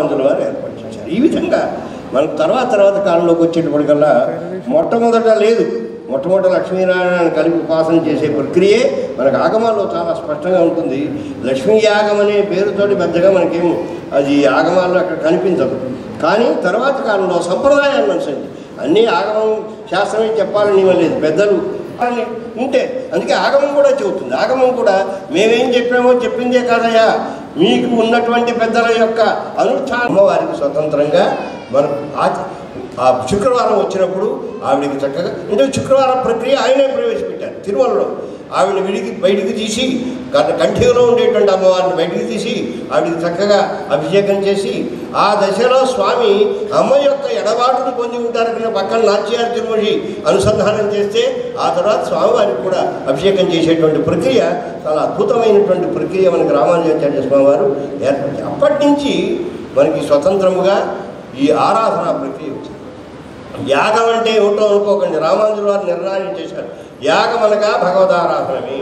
రామానుజుల వారు ఏర్పాటు చేశారు ఈ విధంగా మనకు తర్వాత తర్వాత కాలంలోకి వచ్చేటప్పటికల్లా మొట్టమొదట లేదు మొట్టమొదట లక్ష్మీనారాయణ కలిపి ఉపాసన చేసే ప్రక్రియే మనకు ఆగమాల్లో చాలా స్పష్టంగా ఉంటుంది లక్ష్మీ యాగం అనే పేరుతోటి పెద్దగా మనకేం అది ఆగమాల్లో అక్కడ కనిపించదు కానీ తర్వాత కాలంలో సంప్రదాయాన్ని అనుసరించి అన్నీ ఆగమం శాస్త్రమే చెప్పాలని లేదు పెద్దలు అని ఉంటే అందుకే ఆగమం కూడా చెబుతుంది ఆగమం కూడా మేమేం చెప్పామో చెప్పిందే కాదయ్యా మీకు ఉన్నటువంటి పెద్దల యొక్క అనుష్ఠానం అమ్మవారికి స్వతంత్రంగా మనం ఆచ- ఆ శుక్రవారం వచ్చినప్పుడు ఆవిడికి చక్కగా అంటే శుక్రవారం ప్రక్రియ ఆయనే ప్రవేశపెట్టారు తిరుమలలో ఆవిడ విడికి బయటికి తీసి కం- కంఠిలో ఉండేటువంటి అమ్మవారిని బయటికి తీసి ఆవిడికి చక్కగా అభిషేకం చేసి ఆ దశలో స్వామి అమ్మ యొక్క ఎడబాటును పొంది ఉంటారు కనుక పక్కన నాట్యాలు తిరుమలి అనుసంధానం చేస్తే ఆ తర్వాత స్వామివారికి కూడా అభిషేకం చేసేటువంటి ప్రక్రియ చాలా అద్భుతమైనటువంటి ప్రక్రియ మనకి రామానుజాచార్య స్వామి వారు ఏర్పరిచారు అప్పటి నుంచి మనకి స్వతంత్రముగా ఈ ఆరాధన ప్రక్రియ వచ్చింది యాగం అంటే ఏమిటో అనుకోకండి రామానుజుల వారు నిర్ణయం చేశారు యాగం అనగా భగవదారాధనమే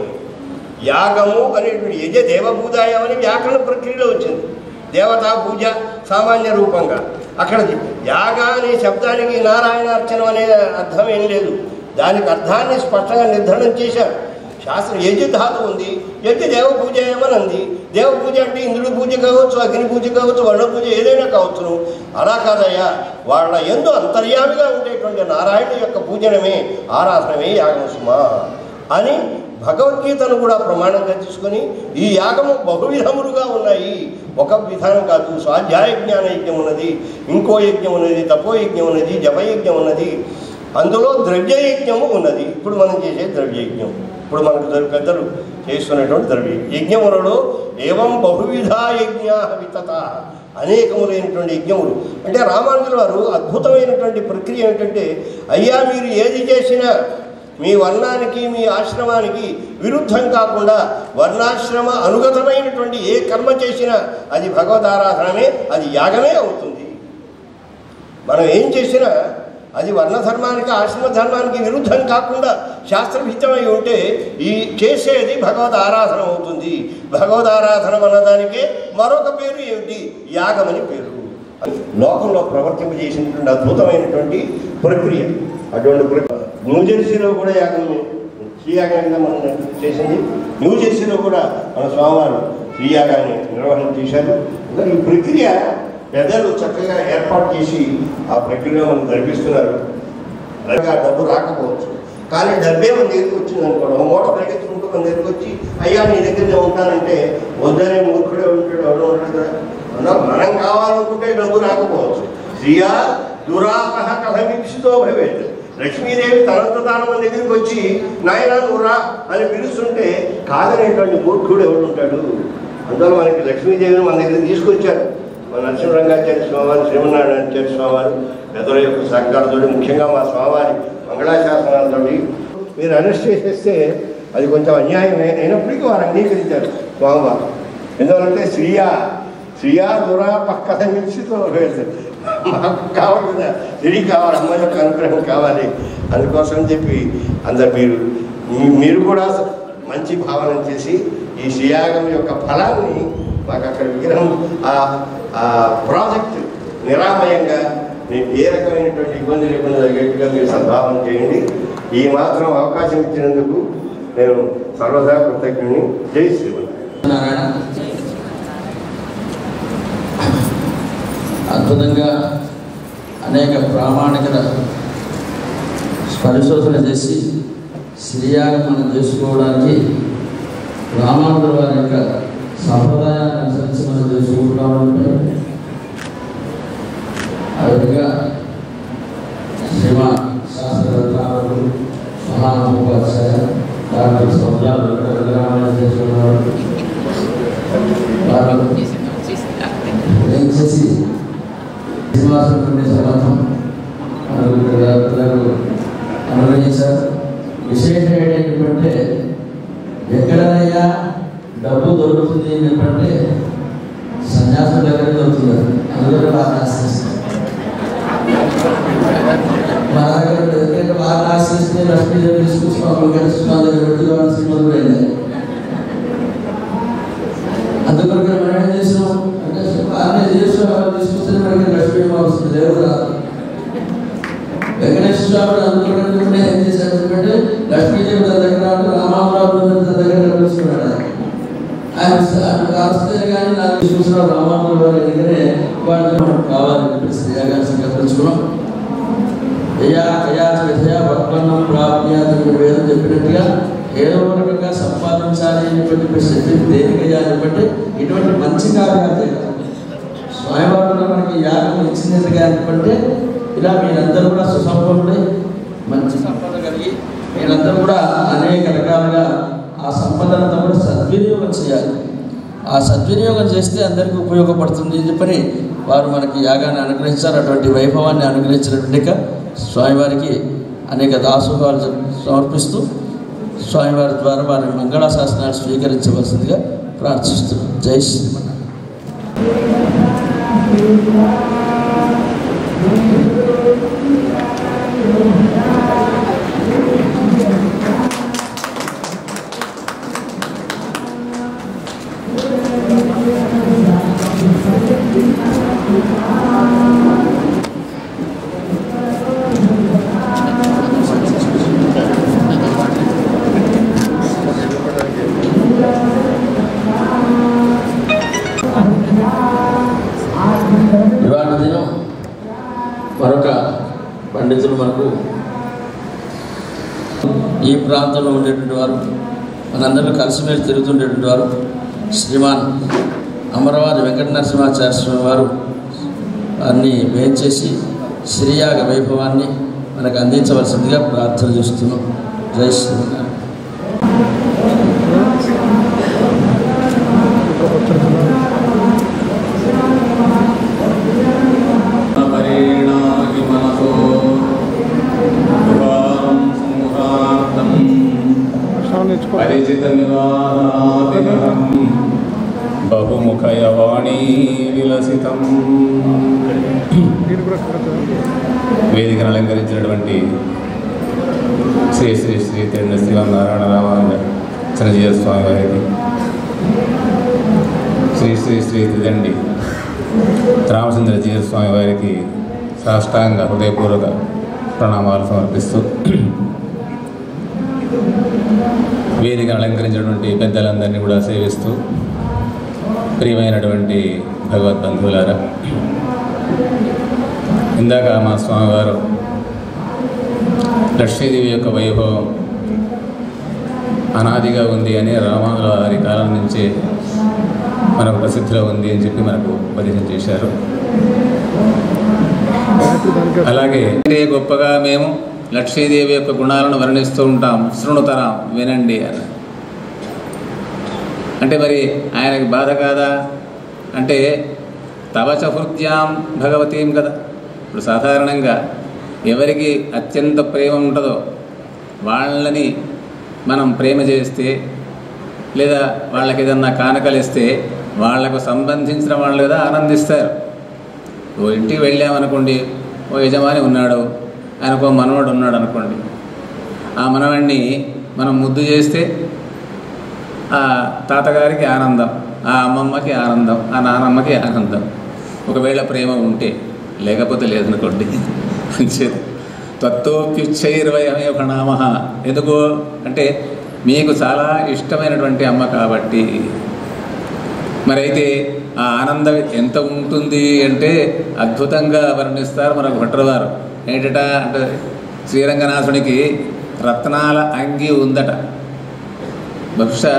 యాగము అనేటువంటి యజ దేవభూదాయం అని వ్యాకరణ ప్రక్రియలో వచ్చింది దేవతా పూజ సామాన్య రూపంగా అక్కడ యాగ అనే శబ్దానికి నారాయణార్చనం అనే అర్థం ఏం లేదు దానికి అర్థాన్ని స్పష్టంగా నిర్ధారణ చేశారు శాస్త్రం యజ ధాతు ఉంది యజ్ఞ దేవ పూజ ఏమని అంది దేవ పూజ అంటే ఇంద్రుడి పూజ కావచ్చు అగ్ని పూజ కావచ్చు వర్ణ పూజ ఏదైనా కావచ్చును అలా కాదయ్యా వాళ్ళ ఎందు అంతర్యామిగా ఉండేటువంటి నారాయణ యొక్క పూజనమే ఆరాధనమే యాగం సుమా అని భగవద్గీతను కూడా ప్రమాణంగా తీసుకొని ఈ యాగము బహువిధములుగా ఉన్నాయి ఒక విధానం కాదు స్వాధ్యాయ జ్ఞాన యజ్ఞం ఉన్నది ఇంకో యజ్ఞం ఉన్నది తపో యజ్ఞం ఉన్నది జపయజ్ఞం ఉన్నది అందులో ద్రవ్య యజ్ఞము ఉన్నది ఇప్పుడు మనం చేసే ద్రవ్య యజ్ఞం ఇప్పుడు మనకు దొరి- పెద్దలు చేస్తున్నటువంటి ద్రవ్య యజ్ఞములలో ఏవం బహువిధ యజ్ఞ వితత అనేకములైనటువంటి యజ్ఞములు అంటే రామానుజుల వారు అద్భుతమైనటువంటి ప్రక్రియ ఏంటంటే అయ్యా మీరు ఏది చేసినా మీ వర్ణానికి మీ ఆశ్రమానికి విరుద్ధం కాకుండా వర్ణాశ్రమ అనుగతమైనటువంటి ఏ కర్మ చేసినా అది భగవదారాధనమే అది యాగమే అవుతుంది మనం ఏం చేసినా అది వర్ణధర్మానికి ఆశ్రమ ధర్మానికి విరుద్ధం కాకుండా శాస్త్రభిత్తమై ఉంటే ఈ చేసేది భగవద్ ఆరాధన అవుతుంది భగవద్ ఆరాధన అన్నదానికే మరొక పేరు ఏమిటి యాగమని పేరు లోకంలో ప్రవర్తింపజేసినటువంటి అద్భుతమైనటువంటి ప్రక్రియ అటువంటి ప్రక్రియ న్యూజెర్సీలో కూడా యాగం శ్రీయాగంగా మనం చేసింది న్యూజెర్సీలో కూడా మన స్వామివారు శ్రీయాగాన్ని నిర్వహణ చేశారు ఇంకా ఈ ప్రక్రియ పెద్దలు చక్కగా ఏర్పాటు చేసి ఆ ప్రక్రియలో మనం జరిపిస్తున్నారు అలాగా డబ్బు రాకపోవచ్చు కానీ డబ్బే మన దగ్గరికి వచ్చింది అనుకోండి ఒక మూట పరిగెత్తుకుంటూ మన దగ్గరికి వచ్చి అయ్యా నీ దగ్గరనే ఉంటానంటే వద్దనే మూర్ఖుడే ఉంటాడు ఎవడో ఉంటాడు కదా అన్నా మనం కావాలనుకుంటే డబ్బు రాకపోవచ్చు శ్రీయా దురాపహ కథమిక్షితో భవేత్ లక్ష్మీదేవి తనంత తాను మన దగ్గరికి వచ్చి నాయన నువ్వు రా అని పిలుస్తుంటే కాదనేటువంటి మూర్ఖుడు ఎవడు ఉంటాడు అందువల్ల మనకి లక్ష్మీదేవిని మన దగ్గర తీసుకొచ్చారు మన నరసింహరంగాచార్య స్వామివారి శ్రీమన్నారాయణాచార్య స్వామివారు పెద్దల యొక్క సహకారంతో ముఖ్యంగా మా స్వామివారి మంగళాశాసనాలతో మీరు అరెస్ట్ చేసేస్తే అది కొంచెం అన్యాయమే అయినప్పటికీ వారు అంగీకరించారు స్వామివారు ఎందువలంటే శ్రీయా శ్రీయా దురా పక్కన మించితో మాకు కావాలి స్త్రీ కావాలి అమ్మ యొక్క అనుగ్రహం కావాలి అందుకోసం చెప్పి అందరు మీరు మీ- మీరు కూడా మంచి భావన చేసి ఈ శ్రీయాగం యొక్క ఫలాన్ని మాకు అక్కడ విగ్రహం ఆ ఆ ప్రాజెక్ట్ నిరామయంగా మీకు ఏ రకమైనటువంటి ఇబ్బంది లేకుండా జరిగేట్టుగా మీరు సద్భావన చేయండి ఈ మాత్రం అవకాశం ఇచ్చినందుకు నేను సర్వదా కృతజ్ఞుని జై శ్రీమన్నారాయణ నారాయణ అద్భుతంగా అనేక ప్రామాణికత పరిశోధన చేసి శ్రీయాగం మనం చేసుకోవడానికి రామానుజుల వారి యొక్క సంప్రదాయాన్ని అనుసరించి మనం చేసుకుంటామంటే ఆ విధంగా శ్రీమా శాస్త్రవేత్తలు మహామహోపాధ్యాయ డాక్టర్ సౌజాలు వెంకటరామారాయణ వారు దయచేసి శ్రీనివాసం కొన్ని సమర్థం పిల్లలు అనుగ్రహించారు విశేషం ఏంటంటే ఎక్కడనైనా డబ్బు దొరుకుతుంది ఏంటంటే సన్యాసం దగ్గర దొరుకుతుంది అందులో బాగా ఆశిస్తాం మా దగ్గర ఎందుకంటే బాగా ఆశిస్తే లక్ష్మీదేవి తీసుకొచ్చి మాకు కృష్ణ దగ్గర పెట్టుకోవాల్సి మొదలైంది అందుకొరకు మనం ఏం చేసినాం అంటే బాగానే చేసిన తీసుకొచ్చి విశ్వాముడు అనుకున్నట్టుగానే ఏం చేశాడు ఎందుకంటే లక్ష్మీదేవి తన దగ్గర ఉంటే రామారావు తన దగ్గర కలుసుకున్నాడు ఆయన ఆయన రాస్తే కానీ నాకు చూసిన రామారావు గారి దగ్గరే వాళ్ళు కావాలని చెప్పేసి యాగాన్ని సంకల్పించుకున్నాం యయా కయాచ విధయ వర్పన్నం ప్రాప్యాత వేదం చెప్పినట్టుగా ఏదో ఒక రకంగా సంపాదించాలి అనేటువంటి శక్తి దేనికయ్యా అని బట్టి ఇటువంటి మంచి కార్యాలు స్వయంవారంలో మనకి యాగం ఇచ్చినట్టుగా ఎందుకంటే ఇలా మీరందరూ కూడా సుసంపన్నులై మంచి సంపద కలిగి మీరందరూ కూడా అనేక రకాలుగా ఆ సంపదనంతా కూడా సద్వినియోగం చేయాలి ఆ సద్వినియోగం చేస్తే అందరికీ ఉపయోగపడుతుంది అని చెప్పని వారు మనకి యాగాన్ని అనుగ్రహించారు అటువంటి వైభవాన్ని అనుగ్రహించినటువంటి స్వామివారికి అనేక దాసోహాలు సమర్పిస్తూ స్వామివారి ద్వారా వారి మంగళాశాసనాలు స్వీకరించవలసిందిగా ప్రార్థిస్తున్నాం జై శ్రీమన్నారాయణ ఇవాళ దినం మరొక పండితులు మనకు ఈ ప్రాంతంలో ఉండేటువంటి వారు మనందరూ కలిసిమెలిసి తిరుగుతుండేటువంటి వారు శ్రీమాన్ అమరవారి వెంకట నరసింహాచార్య స్వామి వారు వారిని వేంచేసి శ్రీయాగ వైభవాన్ని మనకు అందించవలసిందిగా ప్రార్థన చేస్తున్నాం జై శ్రీమన్నారాయణ परिणामि मनसो द्वारं संहार्तम् परिचितनिवारादिहरम् बहुमुखयवाणी విలసితం వేదికను అలంకరించినటువంటి శ్రీ శ్రీ శ్రీ తిరుణ శ్రీమన్నారాయణ రామానుజ చిరంజీవ స్వామి వారికి శ్రీ శ్రీ శ్రీ తిదండి రామచంద్ర జీవ స్వామి వారికి సాష్టాంగ హృదయపూర్వక ప్రణామాలు సమర్పిస్తూ వేదికను అలంకరించినటువంటి పెద్దలందరినీ కూడా సేవిస్తూ ప్రియమైనటువంటి భగవద్బంధువులారా ఇందాక మా స్వామివారు లక్ష్మీదేవి యొక్క వైభవం అనాదిగా ఉంది అని రామానుల వారి కాలం నుంచే మనకు ప్రసిద్ధిలో ఉంది అని చెప్పి మనకు ఉపదేశం చేశారు అలాగే అంటే గొప్పగా మేము లక్ష్మీదేవి యొక్క గుణాలను వర్ణిస్తూ ఉంటాం శృణుతరాం వినండి అని అంటే మరి ఆయనకి బాధ కాదా అంటే తవచ హృద్యాం భగవతీం కదా ఇప్పుడు సాధారణంగా ఎవరికి అత్యంత ప్రేమ ఉంటుందో వాళ్ళని మనం ప్రేమ చేస్తే లేదా వాళ్ళకి ఏదన్నా కానుకలు ఇస్తే వాళ్లకు సంబంధించిన వాళ్ళు కదా ఆనందిస్తారు ఓ ఇంటికి వెళ్ళామనుకోండి ఓ యజమాని ఉన్నాడు ఆయనకు ఓ మనవడు ఉన్నాడు అనుకోండి ఆ మనవాడిని మనం ముద్దు చేస్తే ఆ తాతగారికి ఆనందం ఆ అమ్మమ్మకి ఆనందం ఆ నానమ్మకి ఆనందం ఒకవేళ ప్రేమ ఉంటే లేకపోతే లేదనుకోండి మంచిది తత్వప్యుచ్చైర్వయమే ప్రణామ ఎందుకు అంటే మీకు చాలా ఇష్టమైనటువంటి అమ్మ కాబట్టి మరైతే ఆ ఆనందం ఎంత ఉంటుంది అంటే అద్భుతంగా వర్ణిస్తారు మనకు భట్రవారు ఏంటట అంటే శ్రీరంగనాథునికి రత్నాల అంగి ఉందట బహుశా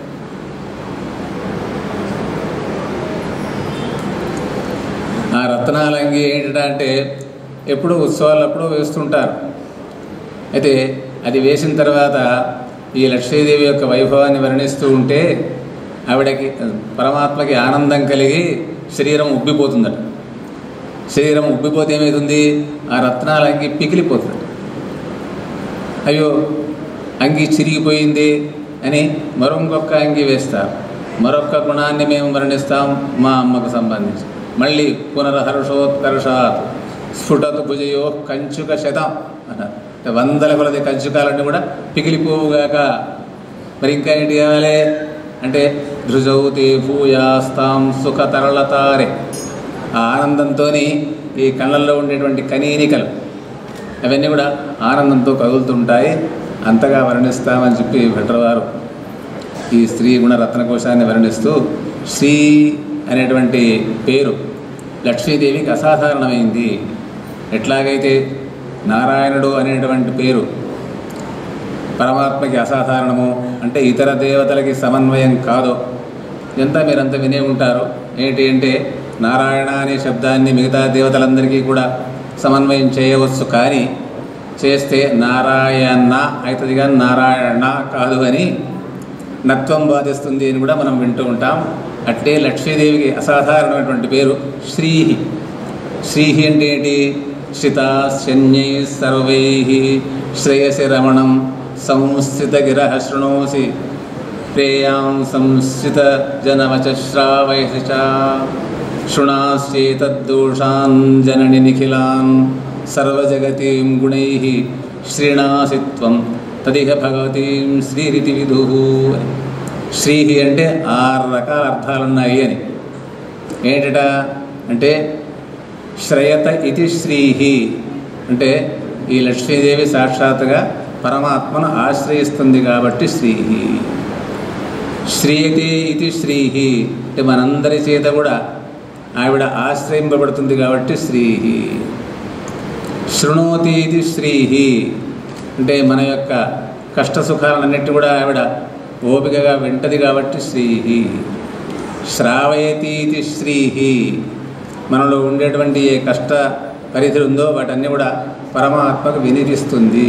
ఆ రత్నాల అంగి ఏంటట అంటే ఎప్పుడు ఉత్సవాలు అప్పుడు వేస్తుంటారు అయితే అది వేసిన తర్వాత ఈ లక్ష్మీదేవి యొక్క వైభవాన్ని వర్ణిస్తూ ఉంటే ఆవిడకి పరమాత్మకి ఆనందం కలిగి శరీరం ఉబ్బిపోతుందట శరీరం ఉబ్బిపోతే ఏమవుతుంది ఆ రత్నాల అంగి పికిలిపోతుంది అయ్యో అంగి చిరిగిపోయింది అని మరొక అంగి వేస్తారు మరొక గుణాన్ని మేము వర్ణిస్తాం మా అమ్మకు సంబంధించి మళ్ళీ పునరహర్షోత్కర్షాత్ స్ఫుటతు భుజయో కంచుక శతం అన్నారు అంటే వందల కొలది కంచుకాలన్నీ కూడా పిగిలిపోవుగాక మరి ఇంకా ఏంటి కావాలి అంటే ధృజౌతి భూయాస్తాం సుఖ తరళతారే ఆ ఆనందంతో ఈ కళ్ళల్లో ఉండేటువంటి కనీనికలు అవన్నీ కూడా ఆనందంతో కదులుతుంటాయి అంతగా వర్ణిస్తామని చెప్పి భట్రవారు ఈ స్త్రీ గుణ రత్నకోశాన్ని వర్ణిస్తూ శ్రీ అనేటువంటి పేరు లక్ష్మీదేవికి అసాధారణమైంది ఎట్లాగైతే నారాయణుడు అనేటువంటి పేరు పరమాత్మకి అసాధారణము అంటే ఇతర దేవతలకి సమన్వయం కాదు ఇదంతా మీరంతా వినే ఉంటారు ఏంటి అంటే నారాయణ అనే శబ్దాన్ని మిగతా దేవతలందరికీ కూడా సమన్వయం చేయవచ్చు కానీ చేస్తే నారాయణ అవుతుంది కానీ నారాయణ కాదు అని నత్వం బాధిస్తుంది అని కూడా మనం వింటూ ఉంటాం అట్టే లక్ష్మీదేవికి అసాధారణమైనటువంటి పేరు శ్రీహి శ్రీహి అంటే ఏంటి శ్రితాశన్యై సర్వై శ్రేయసి రమణం సంస్థిత గిరహ శృణోసి ప్రేయాం సంస్థిత జనవచ శ్రావయసి చ శృణాశ్చేతద్దోషాన్ జనని నిఖిలాన్ సర్వజగతీం గుణై శ్రీణాసి త్వం తదిహ భగవతీం శ్రీరితి విదు శ్రీహి అంటే ఆరు రకాల అర్థాలున్నాయి అని ఏంటట అంటే శ్రయత ఇది శ్రీహి అంటే ఈ లక్ష్మీదేవి సాక్షాత్తుగా పరమాత్మను ఆశ్రయిస్తుంది కాబట్టి శ్రీహి శ్రీయతి ఇది శ్రీహి అంటే మనందరి చేత కూడా ఆవిడ ఆశ్రయింపబడుతుంది కాబట్టి శ్రీహి శృణోతి ఇది శ్రీహి అంటే మన యొక్క కష్ట సుఖాలన్నిటి కూడా ఆవిడ ఓపికగా వింటది కాబట్టి శ్రీహి శ్రావయతి ఇది శ్రీహి మనలో ఉండేటువంటి ఏ కష్ట పరిధి ఉందో వాటన్నీ కూడా పరమాత్మకు వినిపిస్తుంది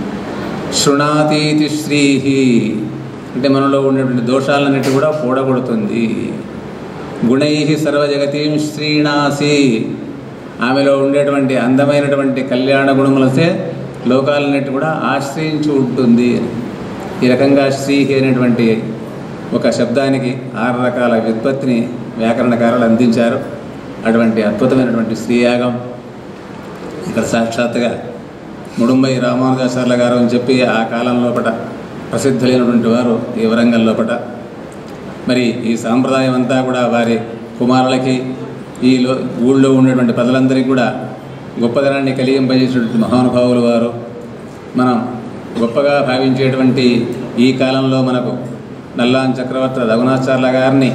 శృణాతీతి శ్రీహి అంటే మనలో ఉండేటువంటి దోషాలన్నిటి కూడా పూడగొడుతుంది గుణై సర్వజగతీం శ్రీణాసి ఆమెలో ఉండేటువంటి అందమైనటువంటి కళ్యాణ గుణములసే లోకాలన్నిటి కూడా ఆశ్రయించి ఉంటుంది ఈ రకంగా శ్రీహి అనేటువంటి ఒక శబ్దానికి ఆరు రకాల వ్యుత్పత్తిని వ్యాకరణకారులు అందించారు అటువంటి అద్భుతమైనటువంటి శ్రీయాగం ఇక్కడ సాక్షాత్తుగా ముడుంబై రామానుజాచార్ల గారు అని చెప్పి ఆ కాలం లోపట ప్రసిద్ధులైనటువంటి వారు ఈ వరంగల్ లోపట మరి ఈ సాంప్రదాయం అంతా కూడా వారి కుమారులకి ఈ లో ఊళ్ళో ఉండేటువంటి ప్రజలందరికీ కూడా గొప్పదనాన్ని కలిగింపజేసినటువంటి మహానుభావులు వారు మనం గొప్పగా భావించేటువంటి ఈ కాలంలో మనకు నల్లాన్ చక్రవర్తి రఘునాథాచార్ల గారిని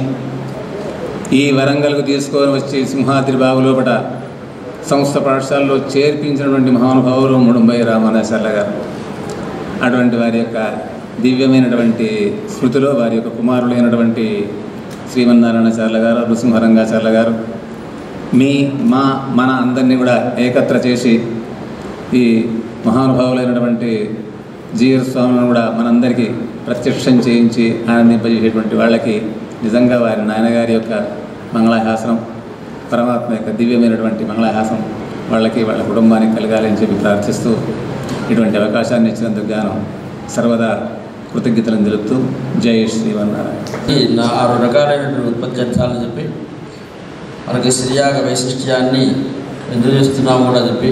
ఈ వరంగల్కు తీసుకొని వచ్చి సింహాద్రి బాబు లోపట సంస్థ పాఠశాలలో చేర్పించినటువంటి మహానుభావులు ముడుంబై రామానాచార్ల గారు అటువంటి వారి యొక్క దివ్యమైనటువంటి స్మృతిలో వారి యొక్క కుమారులైనటువంటి శ్రీమన్నారాయణాచార్ల గారు నృసింహరంగాచార్ల గారు మీ మా మన అందరినీ కూడా ఏకత్ర చేసి ఈ మహానుభావులైనటువంటి జీఎర్ స్వాములను కూడా మనందరికీ ప్రత్యక్షం చేయించి ఆనందింపజేసేటువంటి వాళ్ళకి నిజంగా వారి నాన్నగారి యొక్క మంగళాహాసనం పరమాత్మ యొక్క దివ్యమైనటువంటి మంగళాహాసం వాళ్ళకి వాళ్ళ కుటుంబానికి కలగాలి అని చెప్పి ప్రార్థిస్తూ ఇటువంటి అవకాశాన్ని ఇచ్చినందుకు గాను సర్వదా కృతజ్ఞతలను తెలుపుతూ జై శ్రీమన్నారాయణ ఈ నా ఆరు రకాలైనటువంటి ఉత్పత్తి అంశాలని చెప్పి మనకి శ్రీయాగ వైశిష్ట్యాన్ని ఎందుకు చేస్తున్నాము కూడా చెప్పి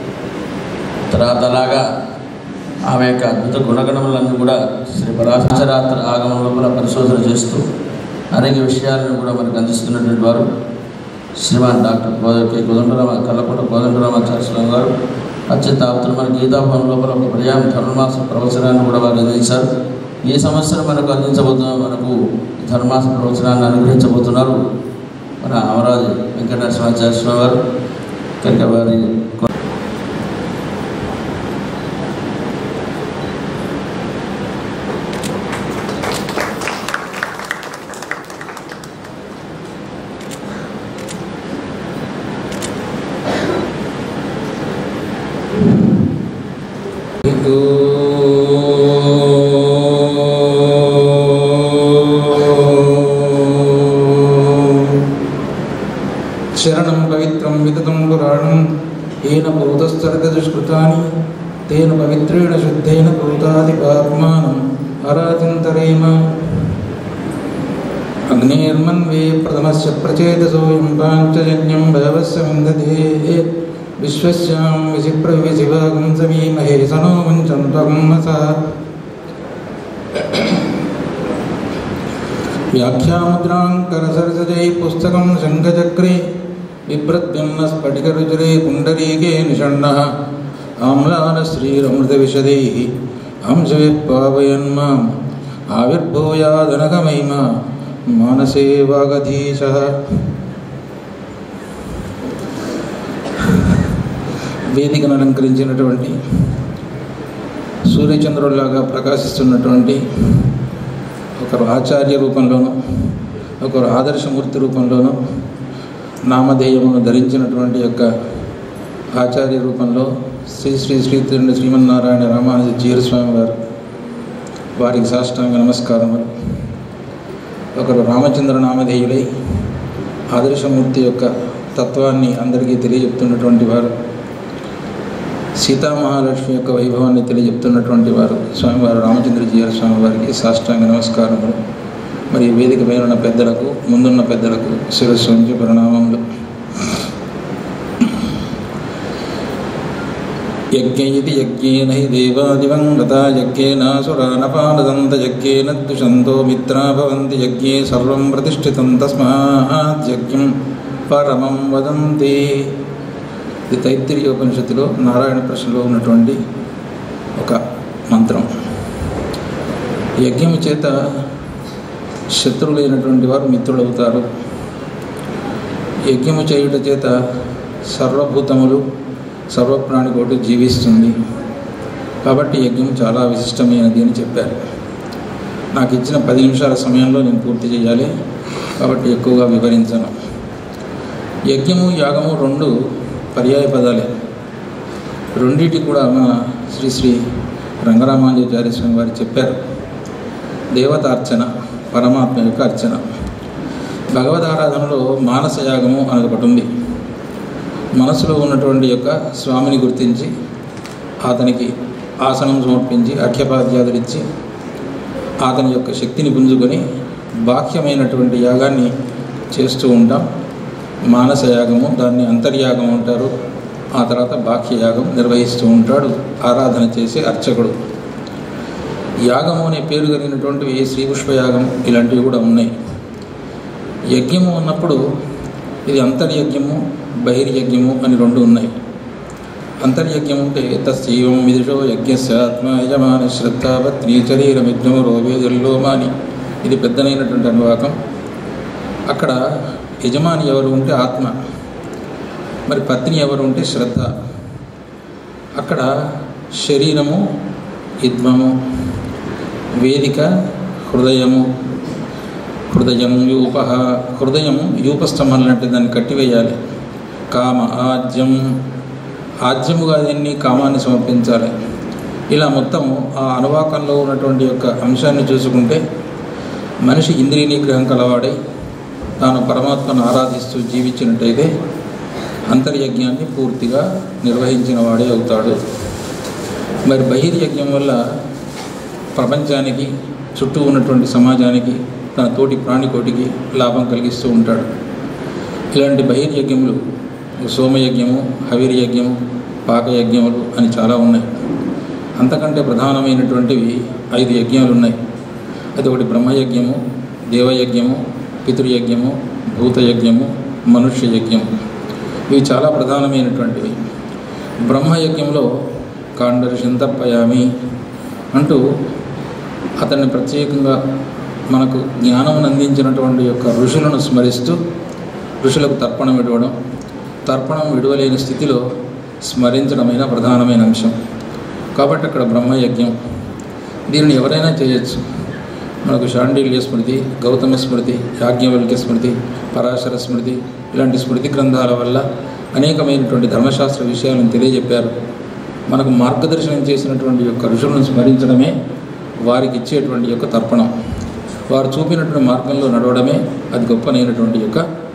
తర్వాత అలాగా ఆమె యొక్క అద్భుత గుణగణములన్నీ కూడా శ్రీ పరాశరాత్ర ఆగమం లోపల పరిశోధన చేస్తూ అనేక విషయాలను కూడా మనకు అందిస్తున్నటువంటి వారు శ్రీమాన్ డాక్టర్ కోద- కె కోదండరామ కల్లకోట కోదండరామాచార్య స్వామి గారు అత్యంత ఆప్తులు మన గీతాభవన్ లోపల ఒక పర్యాయం ధనుర్మాస ప్రవచనాన్ని కూడా వారు అందించారు ఈ సంవత్సరం మనకు అందించబోతున్న మనకు ధనుర్మాస ప్రవచనాన్ని అనుగ్రహించబోతున్నారు మన అమరాజు వెంకటేశ్వరాచార్య స్వామి గారు కనుక వారి శరణం పవిత్రం వితతం పురాణం ఏన పూతస్తరత దుష్కృతాని తేన పవిత్రేణ శుద్ధేన పూతాది పాప్మానం అరాతింతరేమ అగ్నేర్మన్వే ప్రథమస్య ప్రచేతసోయం పాంచజన్యం భవస్య విందతే విశ్వస్యాం విచిప్రవిశివాగం సమీమహే సనో వంచం త్వగమ్మసా व्याख्यामुद्राङ्करसरसजै पुस्तकं शङ्खचक्रे बिभ्रद्भिन्नस्फटिकरुचिरे पुण्डरीके निषण्णः आम्लानश्रीरमृतविशदैः हंसविः पावयन्माम् आविर्भूयादनघमहिमा मानसे वागधीशः వేదికను అలంకరించినటువంటి సూర్యచంద్రుల్లాగా ప్రకాశిస్తున్నటువంటి ఒకరు ఆచార్య రూపంలోనూ ఒకరు ఆదర్శమూర్తి రూపంలోనూ నామధేయమును ధరించినటువంటి యొక్క ఆచార్య రూపంలో శ్రీ శ్రీ శ్రీ తిరుండి శ్రీమన్నారాయణ రామానుజ జీరస్వామి వారు వారికి సాష్టాంగ నమస్కారములు ఒకరు రామచంద్ర నామధేయులై ఆదర్శమూర్తి యొక్క తత్వాన్ని అందరికీ తెలియజెప్తున్నటువంటి వారు సీతామహాలక్ష్మి యొక్క వైభవాన్ని తెలియజెప్తున్నటువంటి వారు స్వామివారు రామచంద్ర జీయర్ స్వామి వారికి సాష్టాంగ నమస్కారములు మరి ఈ వేదిక పైన ఉన్న పెద్దలకు ముందున్న పెద్దలకు శిరస్సు ఉంచి ప్రణామములు యజ్ఞయితి యజ్ఞేన హి దేవాదివంగత యజ్ఞేనాసురానపానదంత యజ్ఞేన దుషంతో మిత్రా భవంతి యజ్ఞే సర్వం ప్రతిష్ఠితం తస్మాత్ యజ్ఞం పరమం వదంతి ఇది తైత్తిరీయ ఉపనిషత్తులో నారాయణ ప్రశ్నలో ఉన్నటువంటి ఒక మంత్రం యజ్ఞము చేత శత్రువులైనటువంటి వారు మిత్రులవుతారు యజ్ఞము చేయుట చేత సర్వభూతములు సర్వప్రాణికోటి జీవిస్తుంది కాబట్టి యజ్ఞం చాలా విశిష్టమైనది అని చెప్పారు నాకు ఇచ్చిన పది నిమిషాల సమయంలో నేను పూర్తి చేయాలి కాబట్టి ఎక్కువగా వివరించను యజ్ఞము యాగము రెండు పర్యాయ పదాలే రెండింటి కూడా మన శ్రీ శ్రీ రంగరామానుజాచార్య స్వామి వారు చెప్పారు దేవతార్చన పరమాత్మ యొక్క అర్చన భగవద్ ఆరాధనలో మానస యాగము అని ఒకటి ఉంది మనసులో ఉన్నటువంటి యొక్క స్వామిని గుర్తించి అతనికి ఆసనం సమర్పించి అర్ఘ్యపాద్యాదులు ఇచ్చి అతని యొక్క శక్తిని పుంజుకొని బాహ్యమైనటువంటి యాగాన్ని చేస్తూ ఉంటాం మానస యాగము దాన్ని అంతర్యాగం అంటారు ఆ తర్వాత బాహ్య యాగం నిర్వహిస్తూ ఉంటాడు ఆరాధన చేసే అర్చకుడు యాగము అనే పేరు కలిగినటువంటివి శ్రీపుష్పయాగం ఇలాంటివి కూడా ఉన్నాయి యజ్ఞము ఉన్నప్పుడు ఇది అంతర్యజ్ఞము బహిర్యజ్ఞము అని రెండు ఉన్నాయి అంతర్యజ్ఞం అంటే తస్యైవం విదుషో యజ్ఞస్య ఆత్మ యజమాని శ్రద్ధ పత్ని శరీరం యజ్ఞము రోవేదుల్లోమాని ఇది పెద్దనైనటువంటి అనువాకం అక్కడ యజమాని ఎవరు ఉంటే ఆత్మ మరి పత్ని ఎవరు ఉంటే శ్రద్ధ అక్కడ శరీరము యుద్మము వేదిక హృదయము హృదయం యూప హృదయం యూపస్తంభం లాంటి దాన్ని కట్టివేయాలి కామ ఆజ్యం ఆజ్యముగా దీన్ని కామాన్ని సమర్పించాలి ఇలా మొత్తం ఆ అనువాకంలో ఉన్నటువంటి యొక్క అంశాన్ని చూసుకుంటే మనిషి ఇంద్రియ నిగ్రహం కలవాడై తాను పరమాత్మను ఆరాధిస్తూ జీవించినట్టయితే అంతర్యజ్ఞాన్ని పూర్తిగా నిర్వహించిన వాడే అవుతాడు మరి బహిర్యజ్ఞం వల్ల ప్రపంచానికి చుట్టూ ఉన్నటువంటి సమాజానికి తన తోటి ప్రాణికోటికి లాభం కలిగిస్తూ ఉంటాడు ఇలాంటి బహిర్యజ్ఞములు సోమయజ్ఞము హవిర్యజ్ఞము పాకయజ్ఞములు అని చాలా ఉన్నాయి అంతకంటే ప్రధానమైనటువంటివి ఐదు యజ్ఞాలు ఉన్నాయి అది ఒకటి బ్రహ్మయజ్ఞము దేవయజ్ఞము పితృయజ్ఞము భూతయజ్ఞము మనుష్య యజ్ఞము ఇవి చాలా ప్రధానమైనటువంటివి బ్రహ్మయజ్ఞంలో కాండర్షంతప్పయామి అంటూ అతన్ని ప్రత్యేకంగా మనకు జ్ఞానమును అందించినటువంటి యొక్క ఋషులను స్మరిస్తూ ఋషులకు తర్పణం ఇవ్వడం తర్పణం విడవలేని స్థితిలో స్మరించడమైన ప్రధానమైన అంశం కాబట్టి అక్కడ బ్రహ్మయజ్ఞం దీనిని ఎవరైనా చేయొచ్చు మనకు శాండిల్య స్మృతి గౌతమ స్మృతి యాజ్ఞవల్క్య స్మృతి పరాశర స్మృతి ఇలాంటి స్మృతి గ్రంథాల వల్ల అనేకమైనటువంటి ధర్మశాస్త్ర విషయాలను తెలియజెప్పారు మనకు మార్గదర్శనం చేసినటువంటి యొక్క ఋషులను స్మరించడమే వారికి ఇచ్చేటువంటి యొక్క తర్పణం వారు చూపినటువంటి మార్గంలో నడవడమే అది గొప్పనైనటువంటి యొక్క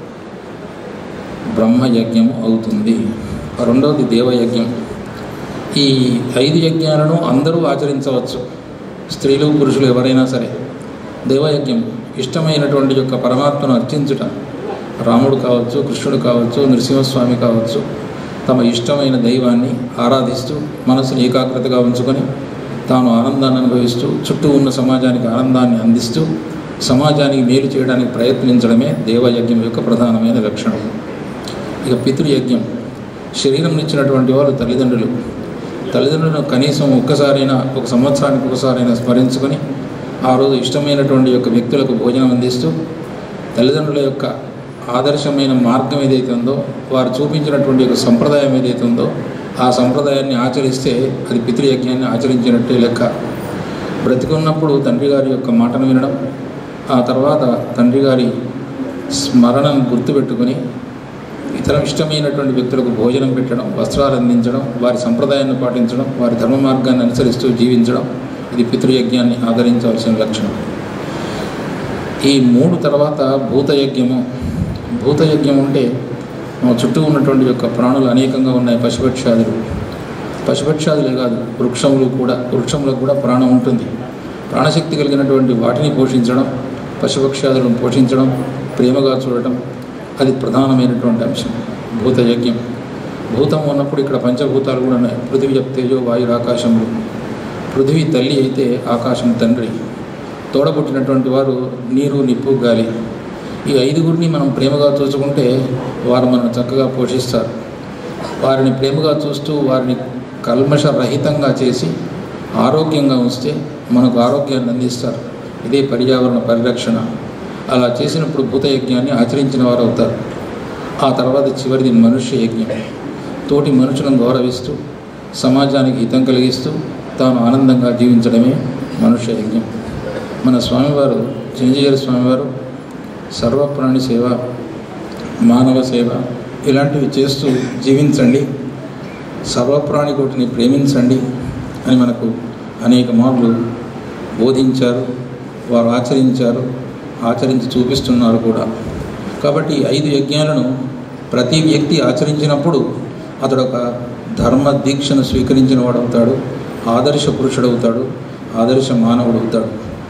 బ్రహ్మయజ్ఞం అవుతుంది రెండవది దేవయజ్ఞం ఈ ఐదు యజ్ఞాలను అందరూ ఆచరించవచ్చు స్త్రీలు పురుషులు ఎవరైనా సరే దేవయజ్ఞం ఇష్టమైనటువంటి యొక్క పరమాత్మను అర్చించుట రాముడు కావచ్చు కృష్ణుడు కావచ్చు నృసింహస్వామి కావచ్చు తమ ఇష్టమైన దైవాన్ని ఆరాధిస్తూ మనసుని ఏకాగ్రతగా ఉంచుకొని తాను ఆనందాన్ని అనుభవిస్తూ చుట్టూ ఉన్న సమాజానికి ఆనందాన్ని అందిస్తూ సమాజానికి మేలు చేయడానికి ప్రయత్నించడమే దేవయజ్ఞం యొక్క ప్రధానమైన లక్షణం ఇక పితృయజ్ఞం శరీరం ఇచ్చినటువంటి వారు తల్లిదండ్రులు తల్లిదండ్రులను కనీసం ఒక్కసారైనా ఒక సంవత్సరానికి ఒకసారైనా స్మరించుకొని ఆ రోజు ఇష్టమైనటువంటి యొక్క వ్యక్తులకు భోజనం అందిస్తూ తల్లిదండ్రుల యొక్క ఆదర్శమైన మార్గం ఏదైతే ఉందో వారు చూపించినటువంటి ఒక సంప్రదాయం ఏదైతే ఉందో ఆ సంప్రదాయాన్ని ఆచరిస్తే అది పితృయజ్ఞాన్ని ఆచరించినట్టే లెక్క బ్రతికున్నప్పుడు తండ్రి గారి యొక్క మాటను వినడం ఆ తర్వాత తండ్రి గారి స్మరణను గుర్తుపెట్టుకొని ఇతర ఇష్టమైనటువంటి వ్యక్తులకు భోజనం పెట్టడం వస్త్రాలు అందించడం వారి సంప్రదాయాన్ని పాటించడం వారి ధర్మ మార్గాన్ని అనుసరిస్తూ జీవించడం ఇది పితృయజ్ఞాన్ని ఆదరించవలసిన లక్షణం ఈ మూడు తర్వాత భూతయజ్ఞము భూతయజ్ఞం అంటే మా చుట్టూ ఉన్నటువంటి యొక్క ప్రాణులు అనేకంగా ఉన్నాయి పశుపక్షాదులు పశుపక్షాదులే కాదు వృక్షములు కూడా వృక్షములకు కూడా ప్రాణం ఉంటుంది ప్రాణశక్తి కలిగినటువంటి వాటిని పోషించడం పశుపక్షాదులను పోషించడం ప్రేమగా చూడటం అది ప్రధానమైనటువంటి అంశం భూతయజ్ఞం భూతం ఉన్నప్పుడు ఇక్కడ పంచభూతాలు కూడా ఉన్నాయి పృథివీ తేజో వాయు ఆకాశములు పృథివీ తల్లి అయితే ఆకాశం తండ్రి తోడబుట్టినటువంటి వారు నీరు నిప్పు గాలి ఈ ఐదుగురిని మనం ప్రేమగా చూసుకుంటే వారు మనం చక్కగా పోషిస్తారు వారిని ప్రేమగా చూస్తూ వారిని కల్మషరహితంగా చేసి ఆరోగ్యంగా ఉంచితే మనకు ఆరోగ్యాన్ని అందిస్తారు ఇదే పర్యావరణ పరిరక్షణ అలా చేసినప్పుడు భూతయజ్ఞాన్ని ఆచరించిన వారు అవుతారు ఆ తర్వాత చివరిది మనుష్య యజ్ఞం తోటి మనుషులను గౌరవిస్తూ సమాజానికి హితం కలిగిస్తూ తాను ఆనందంగా జీవించడమే మనుష్య యజ్ఞం మన స్వామివారు చిరంజీవి స్వామివారు సర్వప్రాణి సేవ మానవ సేవ ఇలాంటివి చేస్తూ జీవించండి సర్వప్రాణి కోటిని ప్రేమించండి అని మనకు అనేక మార్లు బోధించారు వారు ఆచరించారు ఆచరించి చూపిస్తున్నారు కూడా కాబట్టి ఈ ఐదు యజ్ఞాలను ప్రతి వ్యక్తి ఆచరించినప్పుడు అతడు ఒక ధర్మ దీక్షను స్వీకరించిన వాడవుతాడు ఆదర్శ పురుషుడవుతాడు ఆదర్శ మానవుడు అవుతాడు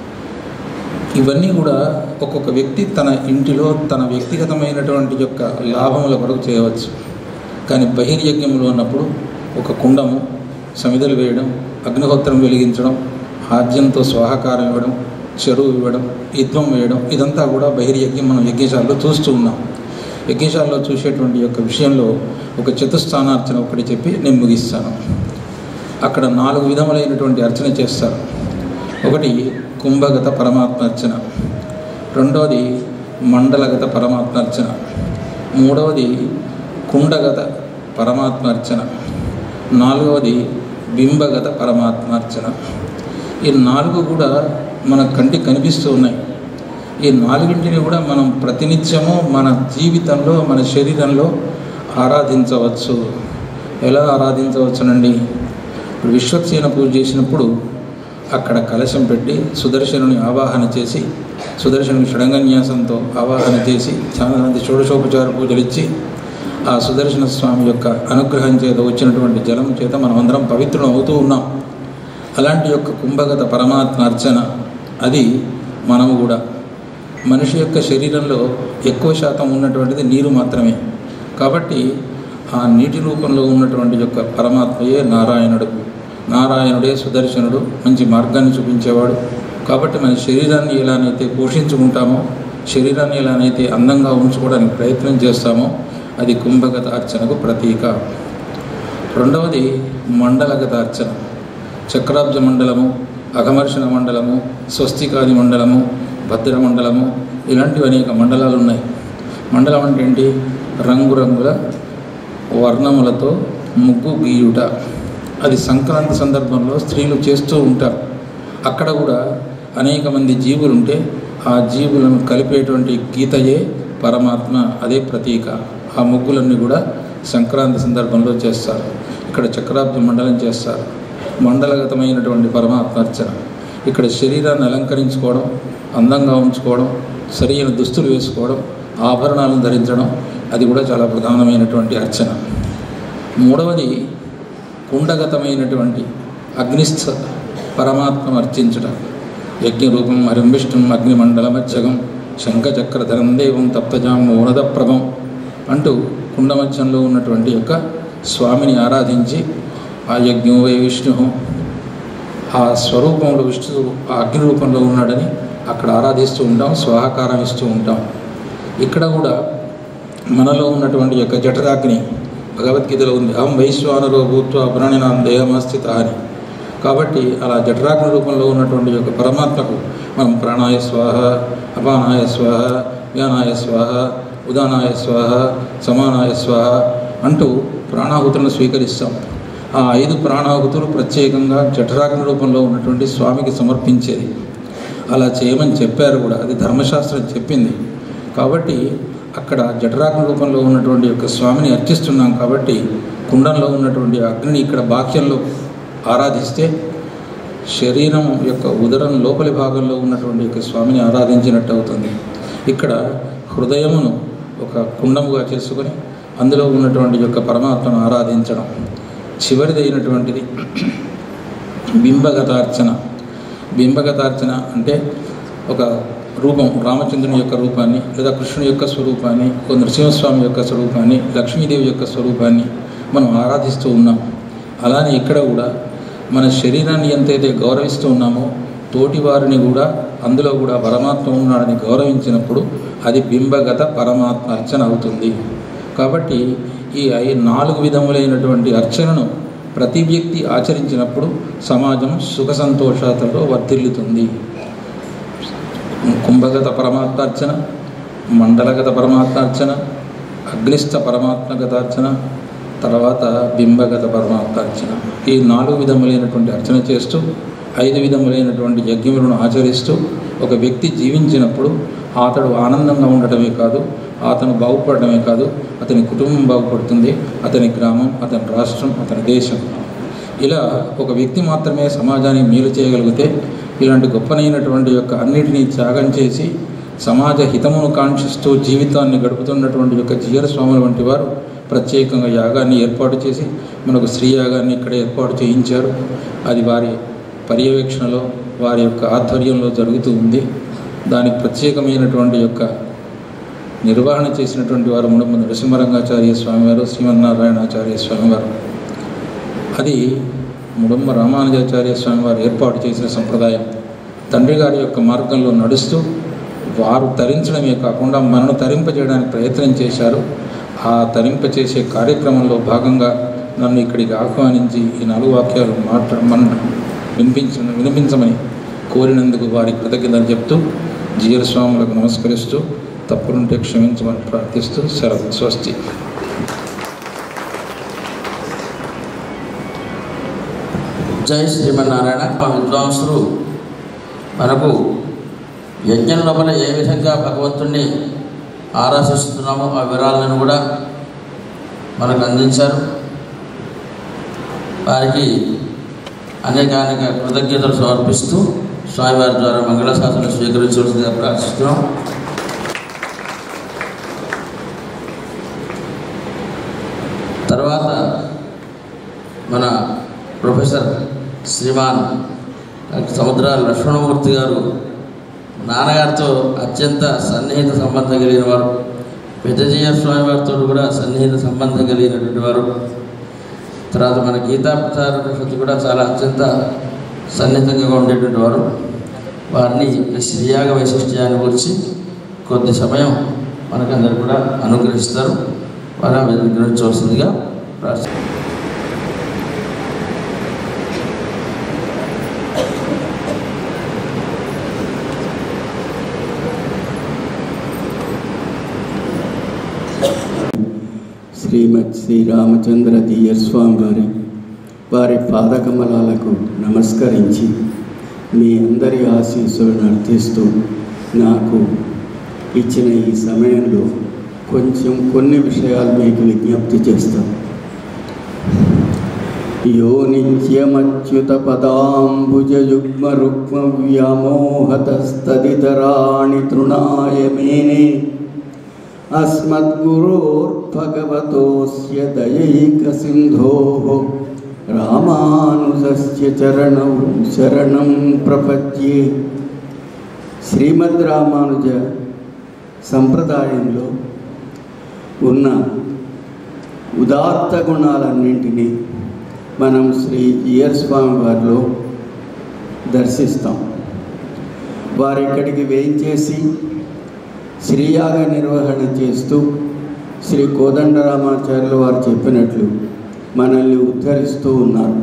ఇవన్నీ కూడా ఒక్కొక్క వ్యక్తి తన ఇంటిలో తన వ్యక్తిగతమైనటువంటి యొక్క లాభముల కొరకు చేయవచ్చు కానీ బహిర్యజ్ఞంలో ఉన్నప్పుడు ఒక కుండము సమిదలు వేయడం అగ్నిహోత్రం వెలిగించడం ఆద్యంతో స్వాహకారం ఇవ్వడం చెరువు ఇవ్వడం యుద్ధం వేయడం ఇదంతా కూడా బహిర్యజ్ఞం మనం యజ్ఞశాలలో చూస్తూ ఉన్నాం యజ్ఞశాలలో చూసేటువంటి యొక్క విషయంలో ఒక చతుస్థానార్చన ఒకటి చెప్పి నేను ముగిస్తాను అక్కడ నాలుగు విధములైనటువంటి అర్చన చేస్తారు ఒకటి కుంభగత పరమాత్మ అర్చన రెండవది మండలగత పరమాత్మ అర్చన మూడవది కుండగత పరమాత్మ అర్చన నాలుగవది బింబగత పరమాత్మ అర్చన ఈ నాలుగు కూడా మన కంటికి కనిపిస్తూ ఉన్నాయి ఈ నాలుగింటిని కూడా మనం ప్రతినిత్యము మన జీవితంలో మన శరీరంలో ఆరాధించవచ్చు ఎలా ఆరాధించవచ్చునండి ఇప్పుడు విశ్వక్సేన పూజ చేసినప్పుడు అక్కడ కలశం పెట్టి సుదర్శనుని ఆవాహన చేసి సుదర్శనుని షడంగన్యాసంతో ఆవాహన చేసి చాలా మంది షోడశోపచార పూజలు ఇచ్చి ఆ సుదర్శన స్వామి యొక్క అనుగ్రహం చేత వచ్చినటువంటి జలం చేత మనం అందరం పవిత్రం అవుతూ ఉన్నాం అలాంటి యొక్క కుంభగత పరమాత్మ అర్చన అది మనము కూడా మనిషి యొక్క శరీరంలో ఎక్కువ శాతం ఉన్నటువంటిది నీరు మాత్రమే కాబట్టి ఆ నీటి రూపంలో ఉన్నటువంటి యొక్క పరమాత్మయే నారాయణుడు నారాయణుడే సుదర్శనుడు మంచి మార్గాన్ని చూపించేవాడు కాబట్టి మన శరీరాన్ని ఎలానైతే పోషించుకుంటామో శరీరాన్ని ఎలానైతే అందంగా ఉంచుకోవడానికి ప్రయత్నం చేస్తామో అది కుంభగత అర్చనకు ప్రతీక రెండవది మండలగత అర్చన చక్రాబ్జ మండలము అఘమర్షణ మండలము స్వస్తికాది మండలము భద్ర మండలము ఇలాంటివి అనేక మండలాలు ఉన్నాయి మండలం అంటే ఏంటి రంగురంగుల వర్ణములతో ముగ్గు గీయుట అది సంక్రాంతి సందర్భంలో స్త్రీలు చేస్తూ ఉంటారు అక్కడ కూడా అనేక మంది జీవులు ఉంటే ఆ జీవులను కలిపేటువంటి గీతయే పరమాత్మ అదే ప్రతీక ఆ ముగ్గులన్నీ కూడా సంక్రాంతి సందర్భంలో చేస్తారు ఇక్కడ చక్రాబ్జ మండలం చేస్తారు మండలగతమైనటువంటి పరమాత్మ అర్చన ఇక్కడ శరీరాన్ని అలంకరించుకోవడం అందంగా ఉంచుకోవడం సరైన దుస్తులు వేసుకోవడం ఆభరణాలను ధరించడం అది కూడా చాలా ప్రధానమైనటువంటి అర్చన మూడవది కుండగతమైనటువంటి అగ్నిస్థ పరమాత్మ అర్చించడం యజ్ఞరూపం హరింవిష్ణుం అగ్నిమండలమచ్చగం శంఖచక్రధరం దేవం తప్తజాం మౌనద ప్రభం అంటూ కుండమధ్యంలో ఉన్నటువంటి యొక్క స్వామిని ఆరాధించి ఆ యజ్ఞం వై విష్ణు ఆ స్వరూపంలో విష్ణు ఆ అగ్ని రూపంలో ఉన్నాడని అక్కడ ఆరాధిస్తూ ఉంటాం స్వాహకారం ఇస్తూ ఉంటాం ఇక్కడ కూడా మనలో ఉన్నటువంటి యొక్క జఠరాగ్ని భగవద్గీతలో ఉంది అహం వైశ్వానరో భూత్వ ప్రాణినాం దేహమస్థిత అని కాబట్టి అలా జఠరాగ్ని రూపంలో ఉన్నటువంటి యొక్క పరమాత్మకు మనం ప్రాణాయ స్వాహ అపానాయ స్వాహ వ్యానాయ స్వాహ ఉదానాయ స్వాహ సమానాయ స్వాహ అంటూ ప్రాణాహుతులను స్వీకరిస్తాం ఆ ఐదు ప్రాణాహుతులు ప్రత్యేకంగా జఠరాగ్ని రూపంలో ఉన్నటువంటి స్వామికి సమర్పించేది అలా చేయమని చెప్పారు కూడా అది ధర్మశాస్త్రం చెప్పింది కాబట్టి అక్కడ జఠరాగ్ని రూపంలో ఉన్నటువంటి యొక్క స్వామిని అర్చిస్తున్నాం కాబట్టి కుండంలో ఉన్నటువంటి అగ్నిని ఇక్కడ బాహ్యంలో ఆరాధిస్తే శరీరం యొక్క ఉదరం లోపలి భాగంలో ఉన్నటువంటి యొక్క స్వామిని ఆరాధించినట్టు అవుతుంది ఇక్కడ హృదయమును ఒక కుండముగా చేసుకొని అందులో ఉన్నటువంటి యొక్క పరమాత్మను ఆరాధించడం చివరిదైనటువంటిది బింబగతార్చన బింబగతార్చన అంటే ఒక రూపం రామచంద్రుని యొక్క రూపాన్ని లేదా కృష్ణుని యొక్క స్వరూపాన్ని ఒక నృసింహస్వామి యొక్క స్వరూపాన్ని లక్ష్మీదేవి యొక్క స్వరూపాన్ని మనం ఆరాధిస్తూ ఉన్నాం అలానే ఇక్కడ కూడా మన శరీరాన్ని ఎంతైతే గౌరవిస్తూ ఉన్నామో తోటి వారిని కూడా అందులో కూడా పరమాత్మ ఉన్నాడని గౌరవించినప్పుడు అది బింబగత పరమాత్మ అర్చన అవుతుంది కాబట్టి ఈ ఐ నాలుగు విధములైనటువంటి అర్చనను ప్రతి వ్యక్తి ఆచరించినప్పుడు సమాజం సుఖ సంతోషాలతో వర్ధిల్లుతుంది కుంభగత పరమాత్మార్చన మండలగత పరమాత్మార్చన అగ్నిస్థ పరమాత్మగతార్చన తర్వాత బింబగత పరమాత్మార్చన ఈ నాలుగు విధములైనటువంటి అర్చన చేస్తూ ఐదు విధములైనటువంటి యజ్ఞములను ఆచరిస్తూ ఒక వ్యక్తి జీవించినప్పుడు అతడు ఆనందంగా ఉండటమే కాదు అతను బాగుపడటమే కాదు అతని కుటుంబం బాగుపడుతుంది అతని గ్రామం అతని రాష్ట్రం అతని దేశం ఇలా ఒక వ్యక్తి మాత్రమే సమాజానికి మేలు చేయగలిగితే ఇలాంటి గొప్పనైనటువంటి యొక్క అన్నిటినీ త్యాగం చేసి సమాజ హితమును కాంక్షిస్తూ జీవితాన్ని గడుపుతున్నటువంటి యొక్క జీయర స్వాముల వంటి వారు ప్రత్యేకంగా యాగాన్ని ఏర్పాటు చేసి మనకు స్త్రీ యాగాన్ని ఇక్కడ ఏర్పాటు చేయించారు అది వారి పర్యవేక్షణలో వారి యొక్క ఆధ్వర్యంలో జరుగుతూ ఉంది దానికి ప్రత్యేకమైనటువంటి యొక్క నిర్వహణ చేసినటువంటి వారు ముడమ నరసింహరంగాచార్య స్వామివారు శ్రీమన్నారాయణాచార్య స్వామివారు అది ముడమ్మ రామానుజాచార్య స్వామి వారు ఏర్పాటు చేసిన సంప్రదాయం తండ్రి గారి యొక్క మార్గంలో నడుస్తూ వారు తరించడమే కాకుండా మనను తరింపజేయడానికి ప్రయత్నం చేశారు ఆ తరింపచేసే కార్యక్రమంలో భాగంగా నన్ను ఇక్కడికి ఆహ్వానించి ఈ నాలుగు వాక్యాలు మాట్లా మన వినిపించ వినిపించమని కోరినందుకు వారి కృతజ్ఞతలు చెప్తూ జీర స్వాములకు నమస్కరిస్తూ తప్పులుంటే క్షమించమని ప్రార్థిస్తూ సెలవు స్వస్తి జై శ్రీమన్నారాయణ మా విద్వాంసులు మనకు యజ్ఞం లోపల ఏ విధంగా భగవంతుణ్ణి ఆరాధిస్తున్నామో ఆ వివరాలను కూడా మనకు అందించారు వారికి అనేక అనేక కృతజ్ఞతలు సమర్పిస్తూ స్వామివారి ద్వారా మంగళశాసనం స్వీకరించవలసిందిగా ప్రార్థిస్తున్నాం తర్వాత మన ప్రొఫెసర్ శ్రీమాన్ సముద్రాల లక్ష్మణమూర్తి గారు నాన్నగారితో అత్యంత సన్నిహిత సంబంధం కలిగిన వారు పెద్దజీయ స్వామి వారితో కూడా సన్నిహిత సంబంధం కలిగినటువంటి వారు తర్వాత మన గీతా ప్రచార పరిషత్తు కూడా చాలా అత్యంత సన్నిహితంగా ఉండేటువంటి వారు వారిని ఈ శ్రీయాగ వైశిష్ట్యాన్ని గురించి కొద్ది సమయం మనకందరు కూడా అనుగ్రహిస్తారు వారు అనుగ్రహించవలసిందిగా ప్రార్థన శ్రీమద్ శ్రీరామచంద్ర తీయర్ స్వామి వారి వారి పాదకమలాలకు నమస్కరించి మీ అందరి ఆశీస్సులను అర్థిస్తూ నాకు ఇచ్చిన ఈ సమయంలో కొంచెం కొన్ని విషయాలు మీకు విజ్ఞప్తి చేస్తాను యో నిత్యమచ్యుత పదాంబుజయుగ్మ రుక్మ వ్యామోహతస్తదితరాణి తృణాయ మేనే अस्मद्गुरोर्भगवतोऽस्य दयैकसिन्धोः रामानुजस्य चरणौ शरणं ప్రపద్యే శ్రీమద్ రామానుజ సంప్రదాయంలో ఉన్న ఉదాత్త గుణాలన్నింటినీ మనం శ్రీ జియర్ స్వామి వారిలో దర్శిస్తాం వారు ఇక్కడికి వేయించేసి శ్రీయాగ నిర్వహణ చేస్తూ శ్రీ కోదండరామాచార్యుల వారు చెప్పినట్లు మనల్ని ఉద్ధరిస్తూ ఉన్నారు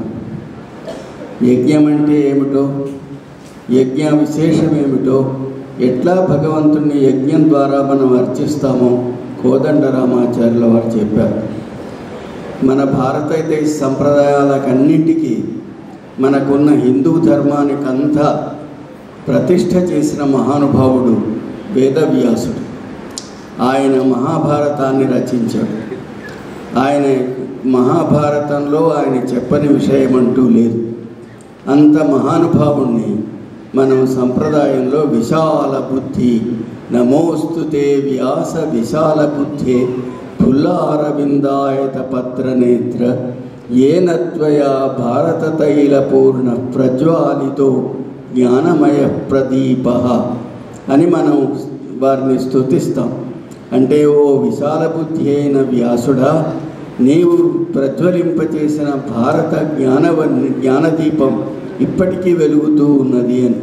యజ్ఞం అంటే ఏమిటో యజ్ఞ విశేషం ఏమిటో ఎట్లా భగవంతుణ్ణి యజ్ఞం ద్వారా మనం అర్చిస్తామో కోదండరామాచార్యుల వారు చెప్పారు మన భారతదేశ సంప్రదాయాలకన్నింటికీ మనకున్న హిందూ ధర్మానికంతా ప్రతిష్ఠ చేసిన మహానుభావుడు వేదవ్యాసుడు ఆయన మహాభారతాన్ని రచించాడు ఆయన మహాభారతంలో ఆయన చెప్పని విషయం అంటూ లేదు అంత మహానుభావుణ్ణి మనం సంప్రదాయంలో విశాల బుద్ధి నమోస్తుతే వ్యాస విశాల బుద్ధే ఫుల్లారవిందాయత పత్రనేత్ర ఏనత్వయా భారత తైల పూర్ణ ప్రజ్వాలితో జ్ఞానమయ ప్రదీప అని మనం వారిని స్తుతిస్తాం అంటే ఓ విశాల బుద్ధి అయిన వ్యాసుడా నీవు ప్రజ్వలింపచేసిన భారత జ్ఞానవ జ్ఞానదీపం ఇప్పటికీ వెలుగుతూ ఉన్నది అని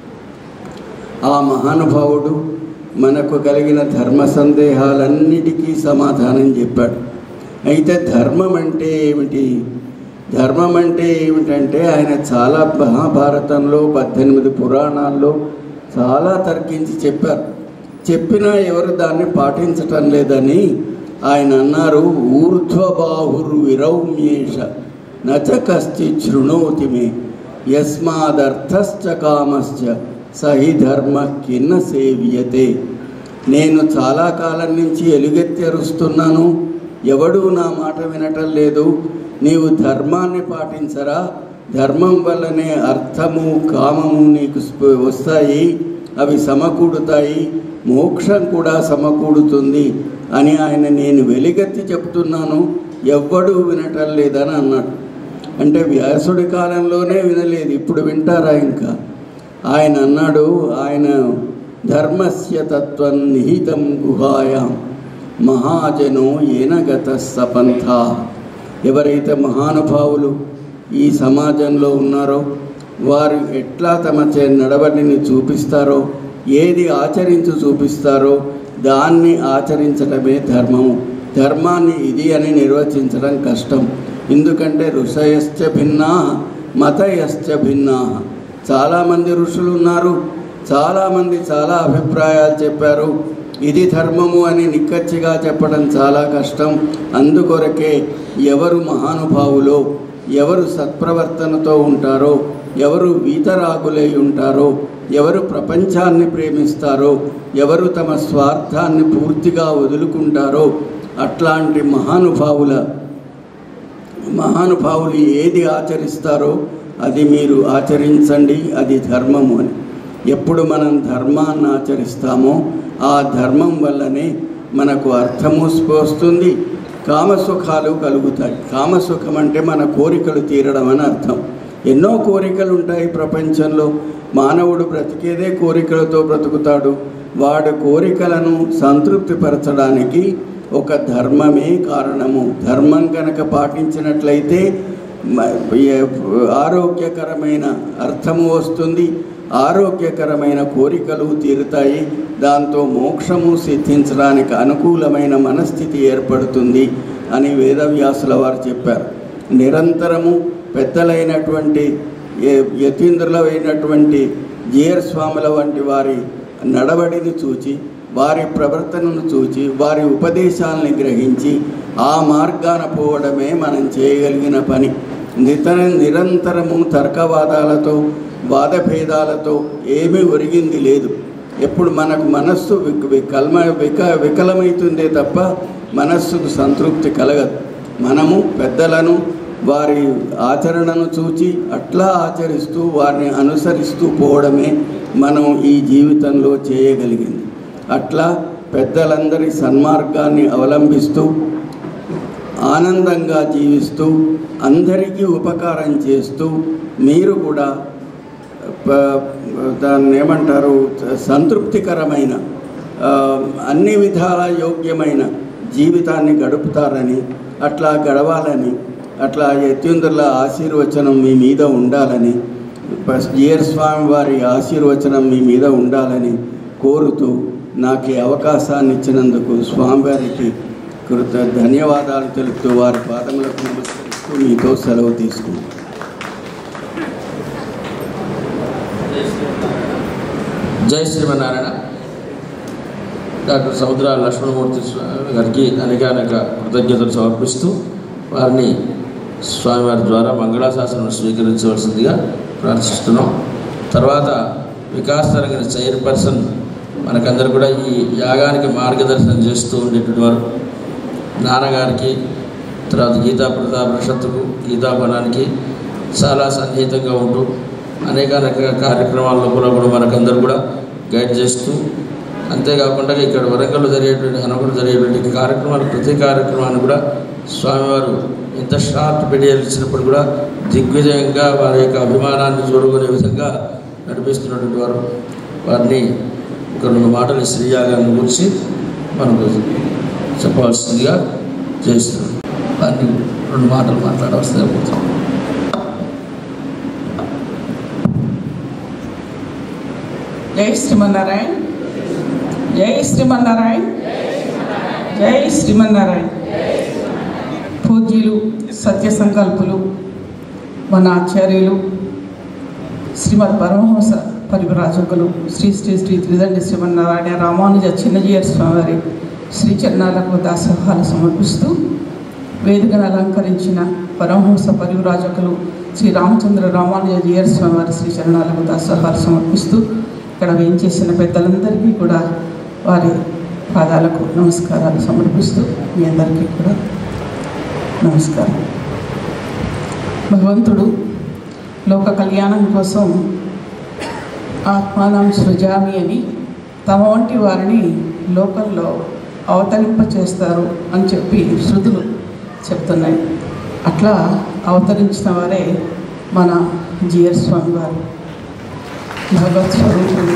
ఆ మహానుభావుడు మనకు కలిగిన ధర్మ సందేహాలన్నిటికీ సమాధానం చెప్పాడు అయితే ధర్మం అంటే ఏమిటి ధర్మం అంటే ఏమిటంటే ఆయన చాలా మహాభారతంలో పద్దెనిమిది పురాణాల్లో చాలా తర్కించి చెప్పారు చెప్పినా ఎవరు దాన్ని పాటించటం లేదని ఆయన అన్నారు ఊర్ధ్వబాహురు విరౌమ్యేష నచ కశ్చి శృణోతి మే యస్మాదర్థశ్చ కామశ్చ సహి ధర్మ కిన్న సేవ్యతే నేను చాలా కాలం నుంచి ఎలుగెత్తి అరుస్తున్నాను ఎవడూ నా మాట వినటం లేదు నీవు ధర్మాన్ని పాటించరా ధర్మం వల్లనే అర్థము కామము నీకు స్ప- వస్తాయి అవి సమకూడుతాయి మోక్షం కూడా సమకూడుతుంది అని ఆయన నేను వెలిగెత్తి చెప్తున్నాను ఎవ్వడూ వినటం లేదని అన్నాడు అంటే వ్యాసుడి కాలంలోనే వినలేదు ఇప్పుడు వింటారా ఇంకా ఆయన అన్నాడు ఆయన ధర్మస్య తత్వం నిహితం గుహాయాం మహాజనో ఏనగత సపంథ ఎవరైతే మహానుభావులు ఈ సమాజంలో ఉన్నారో వారు ఎట్లా తమ చే నడవడిని చూపిస్తారో ఏది ఆచరించి చూపిస్తారో దాన్ని ఆచరించడమే ధర్మము ధర్మాన్ని ఇది అని నిర్వచించడం కష్టం ఎందుకంటే ఋషయశ్చ భిన్నా మతయశ్చ భిన్నా చాలామంది ఋషులు ఉన్నారు చాలామంది చాలా అభిప్రాయాలు చెప్పారు ఇది ధర్మము అని నిక్కచ్చిగా చెప్పడం చాలా కష్టం అందుకొరకే ఎవరు మహానుభావులో ఎవరు సత్ప్రవర్తనతో ఉంటారో ఎవరు వీతరాగులై ఉంటారో ఎవరు ప్రపంచాన్ని ప్రేమిస్తారో ఎవరు తమ స్వార్థాన్ని పూర్తిగా వదులుకుంటారో అట్లాంటి మహానుభావుల మహానుభావులు ఏది ఆచరిస్తారో అది మీరు ఆచరించండి అది ధర్మము అని ఎప్పుడు మనం ధర్మాన్ని ఆచరిస్తామో ఆ ధర్మం వల్లనే మనకు అర్థము వస్తుంది కామసుఖాలు కలుగుతాయి కామసుఖం అంటే మన కోరికలు తీరడం అని అర్థం ఎన్నో కోరికలు ఉంటాయి ప్రపంచంలో మానవుడు బ్రతికేదే కోరికలతో బ్రతుకుతాడు వాడి కోరికలను సంతృప్తిపరచడానికి ఒక ధర్మమే కారణము ధర్మం కనుక పాటించినట్లయితే మ- ఏ- ఆరోగ్యకరమైన అర్థము వస్తుంది ఆరోగ్యకరమైన కోరికలు తీరుతాయి దాంతో మోక్షము సిద్ధించడానికి అనుకూలమైన మనస్థితి ఏర్పడుతుంది అని వేదవ్యాసుల వారు చెప్పారు నిరంతరము పెద్దలైనటువంటి ఏ- యతీంద్రులైనటువంటి జీయర్ స్వాముల వంటి వారి నడవడిని చూచి వారి ప్రవర్తనను చూచి వారి ఉపదేశాలని గ్రహించి ఆ మార్గాన పోవడమే మనం చేయగలిగిన పని నితర నిరంతరము తర్కవాదాలతో వాదభేదాలతో ఏమీ ఒరిగింది లేదు ఎప్పుడు మనకు మనస్సు విక వికల్మ విక వికలమవుతుందే తప్ప మనస్సుకు సంతృప్తి కలగదు మనము పెద్దలను వారి ఆచరణను చూచి అట్లా ఆచరిస్తూ వారిని అనుసరిస్తూ పోవడమే మనం ఈ జీవితంలో చేయగలిగింది అట్లా పెద్దలందరి సన్మార్గాన్ని అవలంబిస్తూ ఆనందంగా జీవిస్తూ అందరికీ ఉపకారం చేస్తూ మీరు కూడా ప- దాన్ని ఏమంటారు సంతృప్తికరమైన ఆ, అన్ని విధాల యోగ్యమైన జీవితాన్ని గడుపుతారని అట్లా గడవాలని అట్లా యత్యుందుల ఆశీర్వచనం మీ మీద ఉండాలని జియర్ స్వామి వారి ఆశీర్వచనం మీ మీద ఉండాలని కోరుతూ నాకు ఈ అవకాశాన్ని ఇచ్చినందుకు స్వామివారికి కృత ధన్యవాదాలు తెలుపుతూ వారి పాదములకు నమస్కరిస్తూ మీతో సెలవు తీసుకుంటాం జై శ్రీమన్నారాయణ డాక్టర్ సముద్ర లక్ష్మణమూర్తి స్వామి గారికి అనేక అనేక కృతజ్ఞతలు సమర్పిస్తూ వారిని స్వామివారి ద్వారా మంగళాశాసనం స్వీకరించవలసిందిగా ప్రార్థిస్తున్నాం తర్వాత వికాస్ తరగతి చైర్పర్సన్ మనకందరూ కూడా ఈ యాగానికి మార్గదర్శనం చేస్తూ ఉండేటువంటి వారు నాన్నగారికి తర్వాత గీతా ప్రతా పరిషత్తుకు గీతాపనానికి చాలా సన్నిహితంగా ఉంటూ అనేక అనేక కార్యక్రమాల్లో కూడా కూడా మనకందరూ కూడా గైడ్ చేస్తూ అంతేకాకుండా ఇక్కడ వరంగల్లో జరిగేటువంటి హనుమకుడు జరిగేటువంటి కార్యక్రమాలు ప్రతి కార్యక్రమాన్ని కూడా స్వామివారు ఇంత షార్ట్ పీరియడ్ ఇచ్చినప్పుడు కూడా దిగ్విజయంగా వారి యొక్క అభిమానాన్ని చూరుకునే విధంగా నడిపిస్తున్నటువంటి వారు వారిని ఒక రెండు మాటలు శ్రీయాగాన్ని గురించి మనకు చెప్పవలసిందిగా చేస్తున్నాం వారిని రెండు మాటలు మాట్లాడవలసిందిగా కోరుతున్నాం జై శ్రీమన్నారాయణ జై శ్రీమన్నారాయణ జై శ్రీమన్నారాయణ పూజ్యులు సత్య సంకల్పులు మన ఆచార్యులు శ్రీమద్ పరమహంస పరివరాజకులు శ్రీ శ్రీ శ్రీ త్రిదండి శ్రీమన్నారాయణ రామానుజ చిన్నజీయర్ స్వామివారి శ్రీ చరణాలకు దాసోహాలు సమర్పిస్తూ వేదికను అలంకరించిన పరమహంస పరివరాజకులు శ్రీ రామచంద్ర రామానుజ జీయర్ స్వామివారి శ్రీ చరణాలకు దాసోహాలు సమర్పిస్తూ ఇక్కడ వేయించేసిన పెద్దలందరికీ కూడా వారి పాదాలకు నమస్కారాలు సమర్పిస్తూ మీ అందరికీ కూడా నమస్కారం భగవంతుడు లోక కళ్యాణం కోసం ఆత్మానం సృజామి అని తమ వంటి వారిని లోకంలో అవతరింప చేస్తారు అని చెప్పి శృతులు చెప్తున్నాయి అట్లా అవతరించిన వారే మన జియర్ స్వామి వారు భగవత్ స్వరూపుడు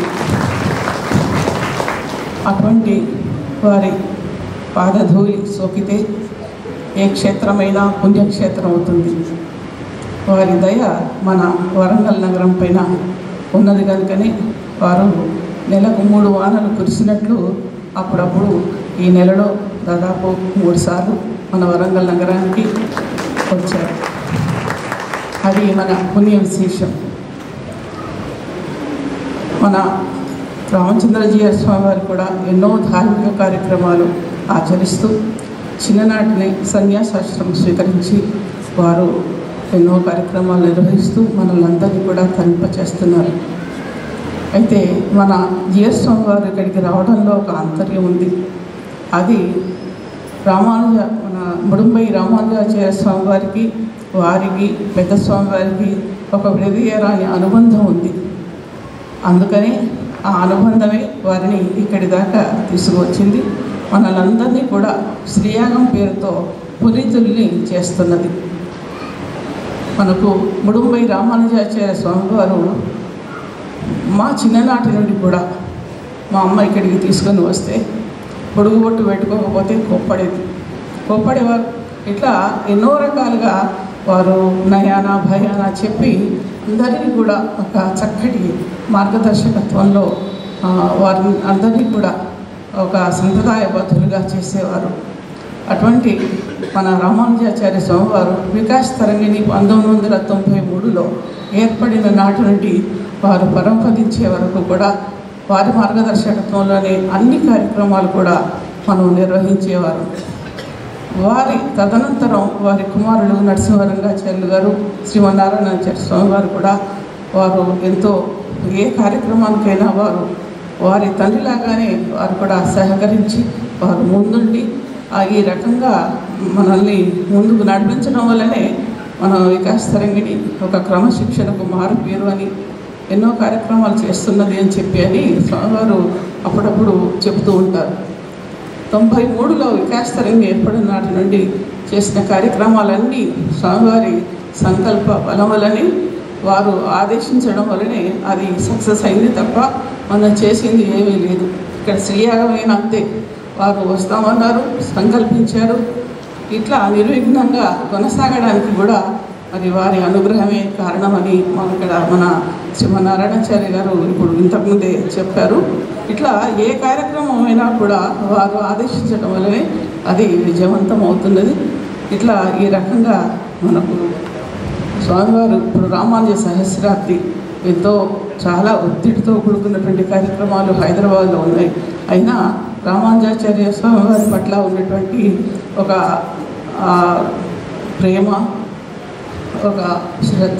అటువంటి వారి పాదధూళి సోకితే ఏ క్షేత్రమైనా పుణ్యక్షేత్రం అవుతుంది వారి దయ మన వరంగల్ నగరం పైన ఉన్నది కనుకనే వారు నెలకు మూడు వానలు కురిసినట్లు అప్పుడప్పుడు ఈ నెలలో దాదాపు మూడు సార్లు మన వరంగల్ నగరానికి వచ్చారు అది మన పుణ్య విశేషం మన రామచంద్రజీయ స్వామి వారు కూడా ఎన్నో ధార్మిక కార్యక్రమాలు ఆచరిస్తూ చిన్ననాటిని సన్యాసాశ్రమం స్వీకరించి వారు ఎన్నో కార్యక్రమాలు నిర్వహిస్తూ మనల్ని కూడా తరింపచేస్తున్నారు అయితే మన జిఎస్ స్వామి వారు ఇక్కడికి రావడంలో ఒక ఆంతర్యం ఉంది అది రామానుజ మన ముడుంబై రామానుజాచార్య స్వామి వారికి వారికి పెద్ద స్వామి వారికి ఒక విడదీయరాని అనుబంధం ఉంది అందుకని ఆ అనుబంధమే వారిని ఇక్కడి దాకా తీసుకువచ్చింది మనలందరినీ కూడా శ్రీయాగం పేరుతో పునీతుల్ని చేస్తున్నది మనకు ముడుంబై రామానుజాచార్య స్వామివారు మా చిన్ననాటి నుండి కూడా మా అమ్మ ఇక్కడికి తీసుకొని వస్తే పొడుగు బొట్టు పెట్టుకోకపోతే కోప్పడేది కోప్పడేవారు ఇట్లా ఎన్నో రకాలుగా వారు నయాన భయాన చెప్పి అందరినీ కూడా ఒక చక్కటి మార్గదర్శకత్వంలో ఆ, వారిని అందరినీ కూడా ఒక సంప్రదాయబద్ధులుగా చేసేవారు అటువంటి మన రామానుజాచార్య స్వామివారు వికాస్ తరంగిణి పంతొమ్మిది వందల తొంభై మూడులో ఏర్పడిన నాటి నుండి వారు పరంపదించే వరకు కూడా వారి మార్గదర్శకత్వంలోనే అన్ని కార్యక్రమాలు కూడా మనం నిర్వహించేవారు వారి తదనంతరం వారి కుమారులు నరసింహరంగాచార్యులు గారు శ్రీమన్నారాయణాచార్య స్వామి వారు కూడా వారు ఎంతో ఏ కార్యక్రమానికైనా వారు వారి తండ్రిలాగానే వారు కూడా సహకరించి వారు ముందుండి ఆ ఈ రకంగా మనల్ని ముందుకు నడిపించడం వల్లనే మన వికాస్ తరంగిణి ఒక క్రమశిక్షణకు మారు పేరు అని ఎన్నో కార్యక్రమాలు చేస్తున్నది అని చెప్పి అని స్వామివారు అప్పుడప్పుడు చెబుతూ ఉంటారు తొంభై మూడులో వికాస్ తరంగి ఏర్పడిన నాటి నుండి చేసిన కార్యక్రమాలన్నీ స్వామివారి సంకల్ప బలం వలని వారు ఆదేశించడం వలనే అది సక్సెస్ అయింది తప్ప మనం చేసింది ఏమీ లేదు ఇక్కడ శ్రీయాగమైన అంతే వారు వస్తామన్నారు సంకల్పించారు ఇట్లా నిర్విఘ్నంగా కొనసాగడానికి కూడా మరి వారి అనుగ్రహమే కారణమని మన ఇక్కడ మన శ్రీమన్నారాయణాచార్య గారు ఇప్పుడు ఇంతకుముందే చెప్పారు ఇట్లా ఏ కార్యక్రమం అయినా కూడా వారు ఆదేశించడం వల్లనే అది విజయవంతం అవుతున్నది ఇట్లా ఈ రకంగా మనకు స్వామివారు ఇప్పుడు రామానుజ సహస్రాబ్ది ఎంతో చాలా ఒత్తిడితో కూడుకున్నటువంటి కార్యక్రమాలు హైదరాబాద్లో ఉన్నాయి అయినా రామానుజాచార్య స్వామివారి పట్ల ఉన్నటువంటి ఒక ఆ, ప్రేమ ఒక శ్రద్ధ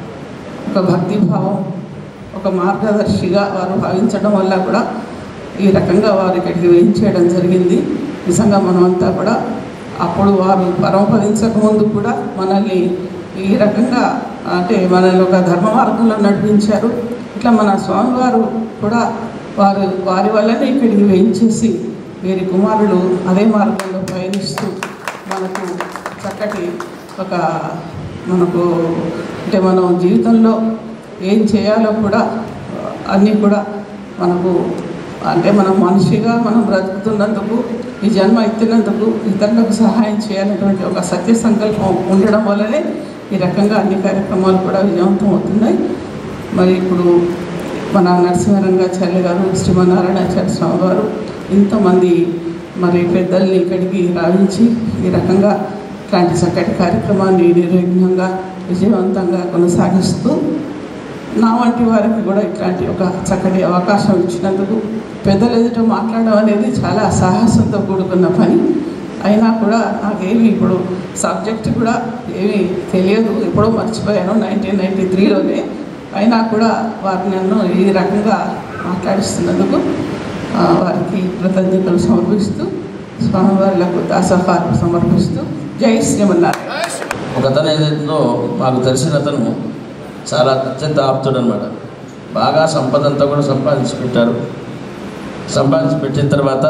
ఒక భక్తిభావం ఒక మార్గదర్శిగా వారు భావించడం వల్ల కూడా ఈ రకంగా వారు ఇక్కడికి వేయించేయడం జరిగింది నిజంగా మనమంతా కూడా అప్పుడు వారు పరమపదించక ముందు కూడా మనల్ని ఈ రకంగా అంటే మనల్ని ఒక ధర్మ మార్గంలో నడిపించారు ఇట్లా మన స్వామివారు కూడా వారు వారి వల్లనే ఇక్కడికి వేయించేసి వీరి కుమారులు అదే మార్గంలో పయనిస్తూ మనకు చక్కటి ఒక మనకు అంటే మనం జీవితంలో ఏం చేయాలో కూడా అన్నీ కూడా మనకు అంటే మనం మనిషిగా మనం బ్రతుకుతున్నందుకు ఈ జన్మ ఎత్తినందుకు ఇతరులకు సహాయం చేయాలనేటువంటి ఒక సత్య సంకల్పం ఉండడం వల్లనే ఈ రకంగా అన్ని కార్యక్రమాలు కూడా విజయవంతం అవుతున్నాయి మరి ఇప్పుడు మన నరసింహరంగాచార్య గారు శ్రీమన్నారాయణాచార్య స్వామి వారు ఇంతమంది మరి పెద్దల్ని ఇక్కడికి రావించి ఈ రకంగా ఇట్లాంటి చక్కటి కార్యక్రమాన్ని నిర్విఘ్నంగా విజయవంతంగా కొనసాగిస్తూ నా వంటి వారికి కూడా ఇట్లాంటి ఒక చక్కటి అవకాశం ఇచ్చినందుకు పెద్దలు ఎదుట మాట్లాడడం అనేది చాలా సాహసంతో కూడుకున్న పని అయినా కూడా నాకేమి ఇప్పుడు సబ్జెక్ట్ కూడా ఏమీ తెలియదు ఎప్పుడో మర్చిపోయాను నైన్టీన్ నైంటీ త్రీలోనే అయినా కూడా వారు నన్ను ఈ రకంగా మాట్లాడిస్తున్నందుకు ఆ, వారికి కృతజ్ఞతలు సమర్పిస్తూ స్వామివారులకు దాసోహారం సమర్పిస్తూ జై శ్రీమన్నారాయణ ఒక అతను ఏదైతుందో మాకు తెలిసిన అతను చాలా అత్యంత ఆప్తుడు అనమాట బాగా సంపద అంతా కూడా సంపాదించి పెట్టారు సంపాదించి పెట్టిన తర్వాత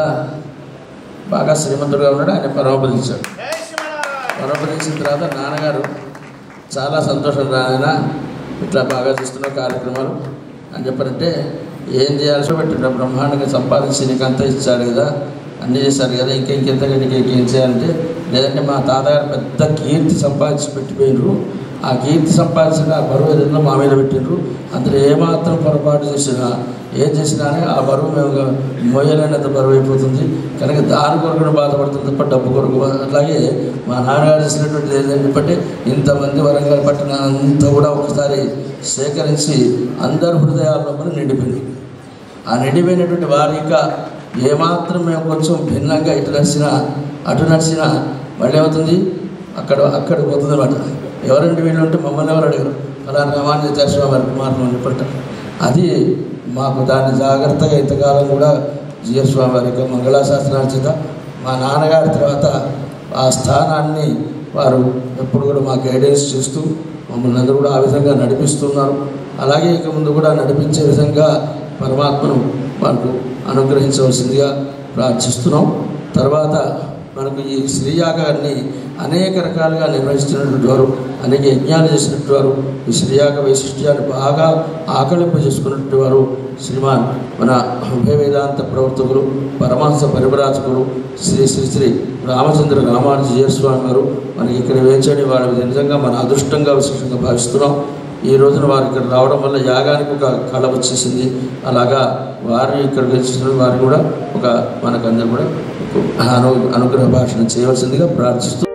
బాగా శ్రీమంతుడుగా ఉన్నాడు ఆయన పరమపదించాడు పరమపదించిన తర్వాత నాన్నగారు చాలా సంతోషం నాయన ఇట్లా బాగా చేస్తున్న కార్యక్రమాలు అని చెప్పారంటే ఏం చేయాల్సి పెట్టిన బ్రహ్మాండంగా సంపాదించి నీకు అంతా ఇచ్చాడు కదా అన్నీ చేశారు కదా ఇంకా ఇంకెంతగా నీకు ఏం చేయాలంటే లేదంటే మా తాతగారు పెద్ద కీర్తి సంపాదించి పెట్టిపోయినరు ఆ కీర్తి సంపాదించిన ఆ బరువు ఏదైనా మా మీద పెట్టిండ్రు అందులో ఏమాత్రం పొరపాటు చేసినా ఏం చేసినా ఆ బరువు మేము మోయలేనంత బరువు అయిపోతుంది కనుక దాని కొరకు కూడా బాధపడుతుంది తప్ప డబ్బు కొరకు బా- అట్లాగే మా నాన్నగారు చేసినటువంటిది ఏంటంటే బట్టి ఇంతమంది వరంగల్ పట్టిన అంతా కూడా ఒకసారి సేకరించి అందరి హృదయాల్లో కూడా నిండిపోయింది ఆ నిండిపోయినటువంటి వారి యొక్క ఏమాత్రం మేము కొంచెం భిన్నంగా ఇటు నడిచినా అటు నడిచినా మళ్ళీ ఏమవుతుంది అక్కడ అక్కడ పోతుంది అనమాట ఎవరంటే వీళ్ళు ఉంటే మమ్మల్ని ఎవరు అడిగారు అలా రామానుజాచార్య స్వామి వారి కుమారులు అని చెప్పంటారు అది మాకు దాన్ని జాగ్రత్తగా ఇంతకాలం కూడా జిఎస్ స్వామి వారి యొక్క మంగళాశాస్త్రాల చేత మా నాన్నగారి తర్వాత ఆ స్థానాన్ని వారు ఎప్పుడు కూడా మాకు గైడెన్స్ చేస్తూ మమ్మల్ని అందరూ కూడా ఆ విధంగా నడిపిస్తున్నారు అలాగే ఇక ముందు కూడా నడిపించే విధంగా పరమాత్మను మనకు అనుగ్రహించవలసిందిగా ప్రార్థిస్తున్నాం తర్వాత మనకు ఈ శ్రీయాగాన్ని అనేక రకాలుగా నిర్వహిస్తున్నటువంటి వారు అనేక యజ్ఞాలు చేసినటువంటి వారు ఈ శ్రీయాగ వైశిష్ట్యాన్ని బాగా ఆకలింప చేసుకున్నటువంటి వారు శ్రీమాన్ మన ఉభయ వేదాంత ప్రవర్తకులు పరమహంస పరివరాజకులు శ్రీ శ్రీ శ్రీ రామచంద్ర రామానుజ స్వామి గారు మనకి ఇక్కడ వేచని వారి నిజంగా మన అదృష్టంగా విశేషంగా భావిస్తున్నాం ఈ రోజున వారు ఇక్కడ రావడం వల్ల యాగానికి ఒక కళ వచ్చేసింది అలాగా వారు ఇక్కడ వచ్చిన వారు కూడా ఒక మనకందరూ కూడా అను అనుగ్రహ భాషను చేయవలసిందిగా ప్రార్థిస్తూ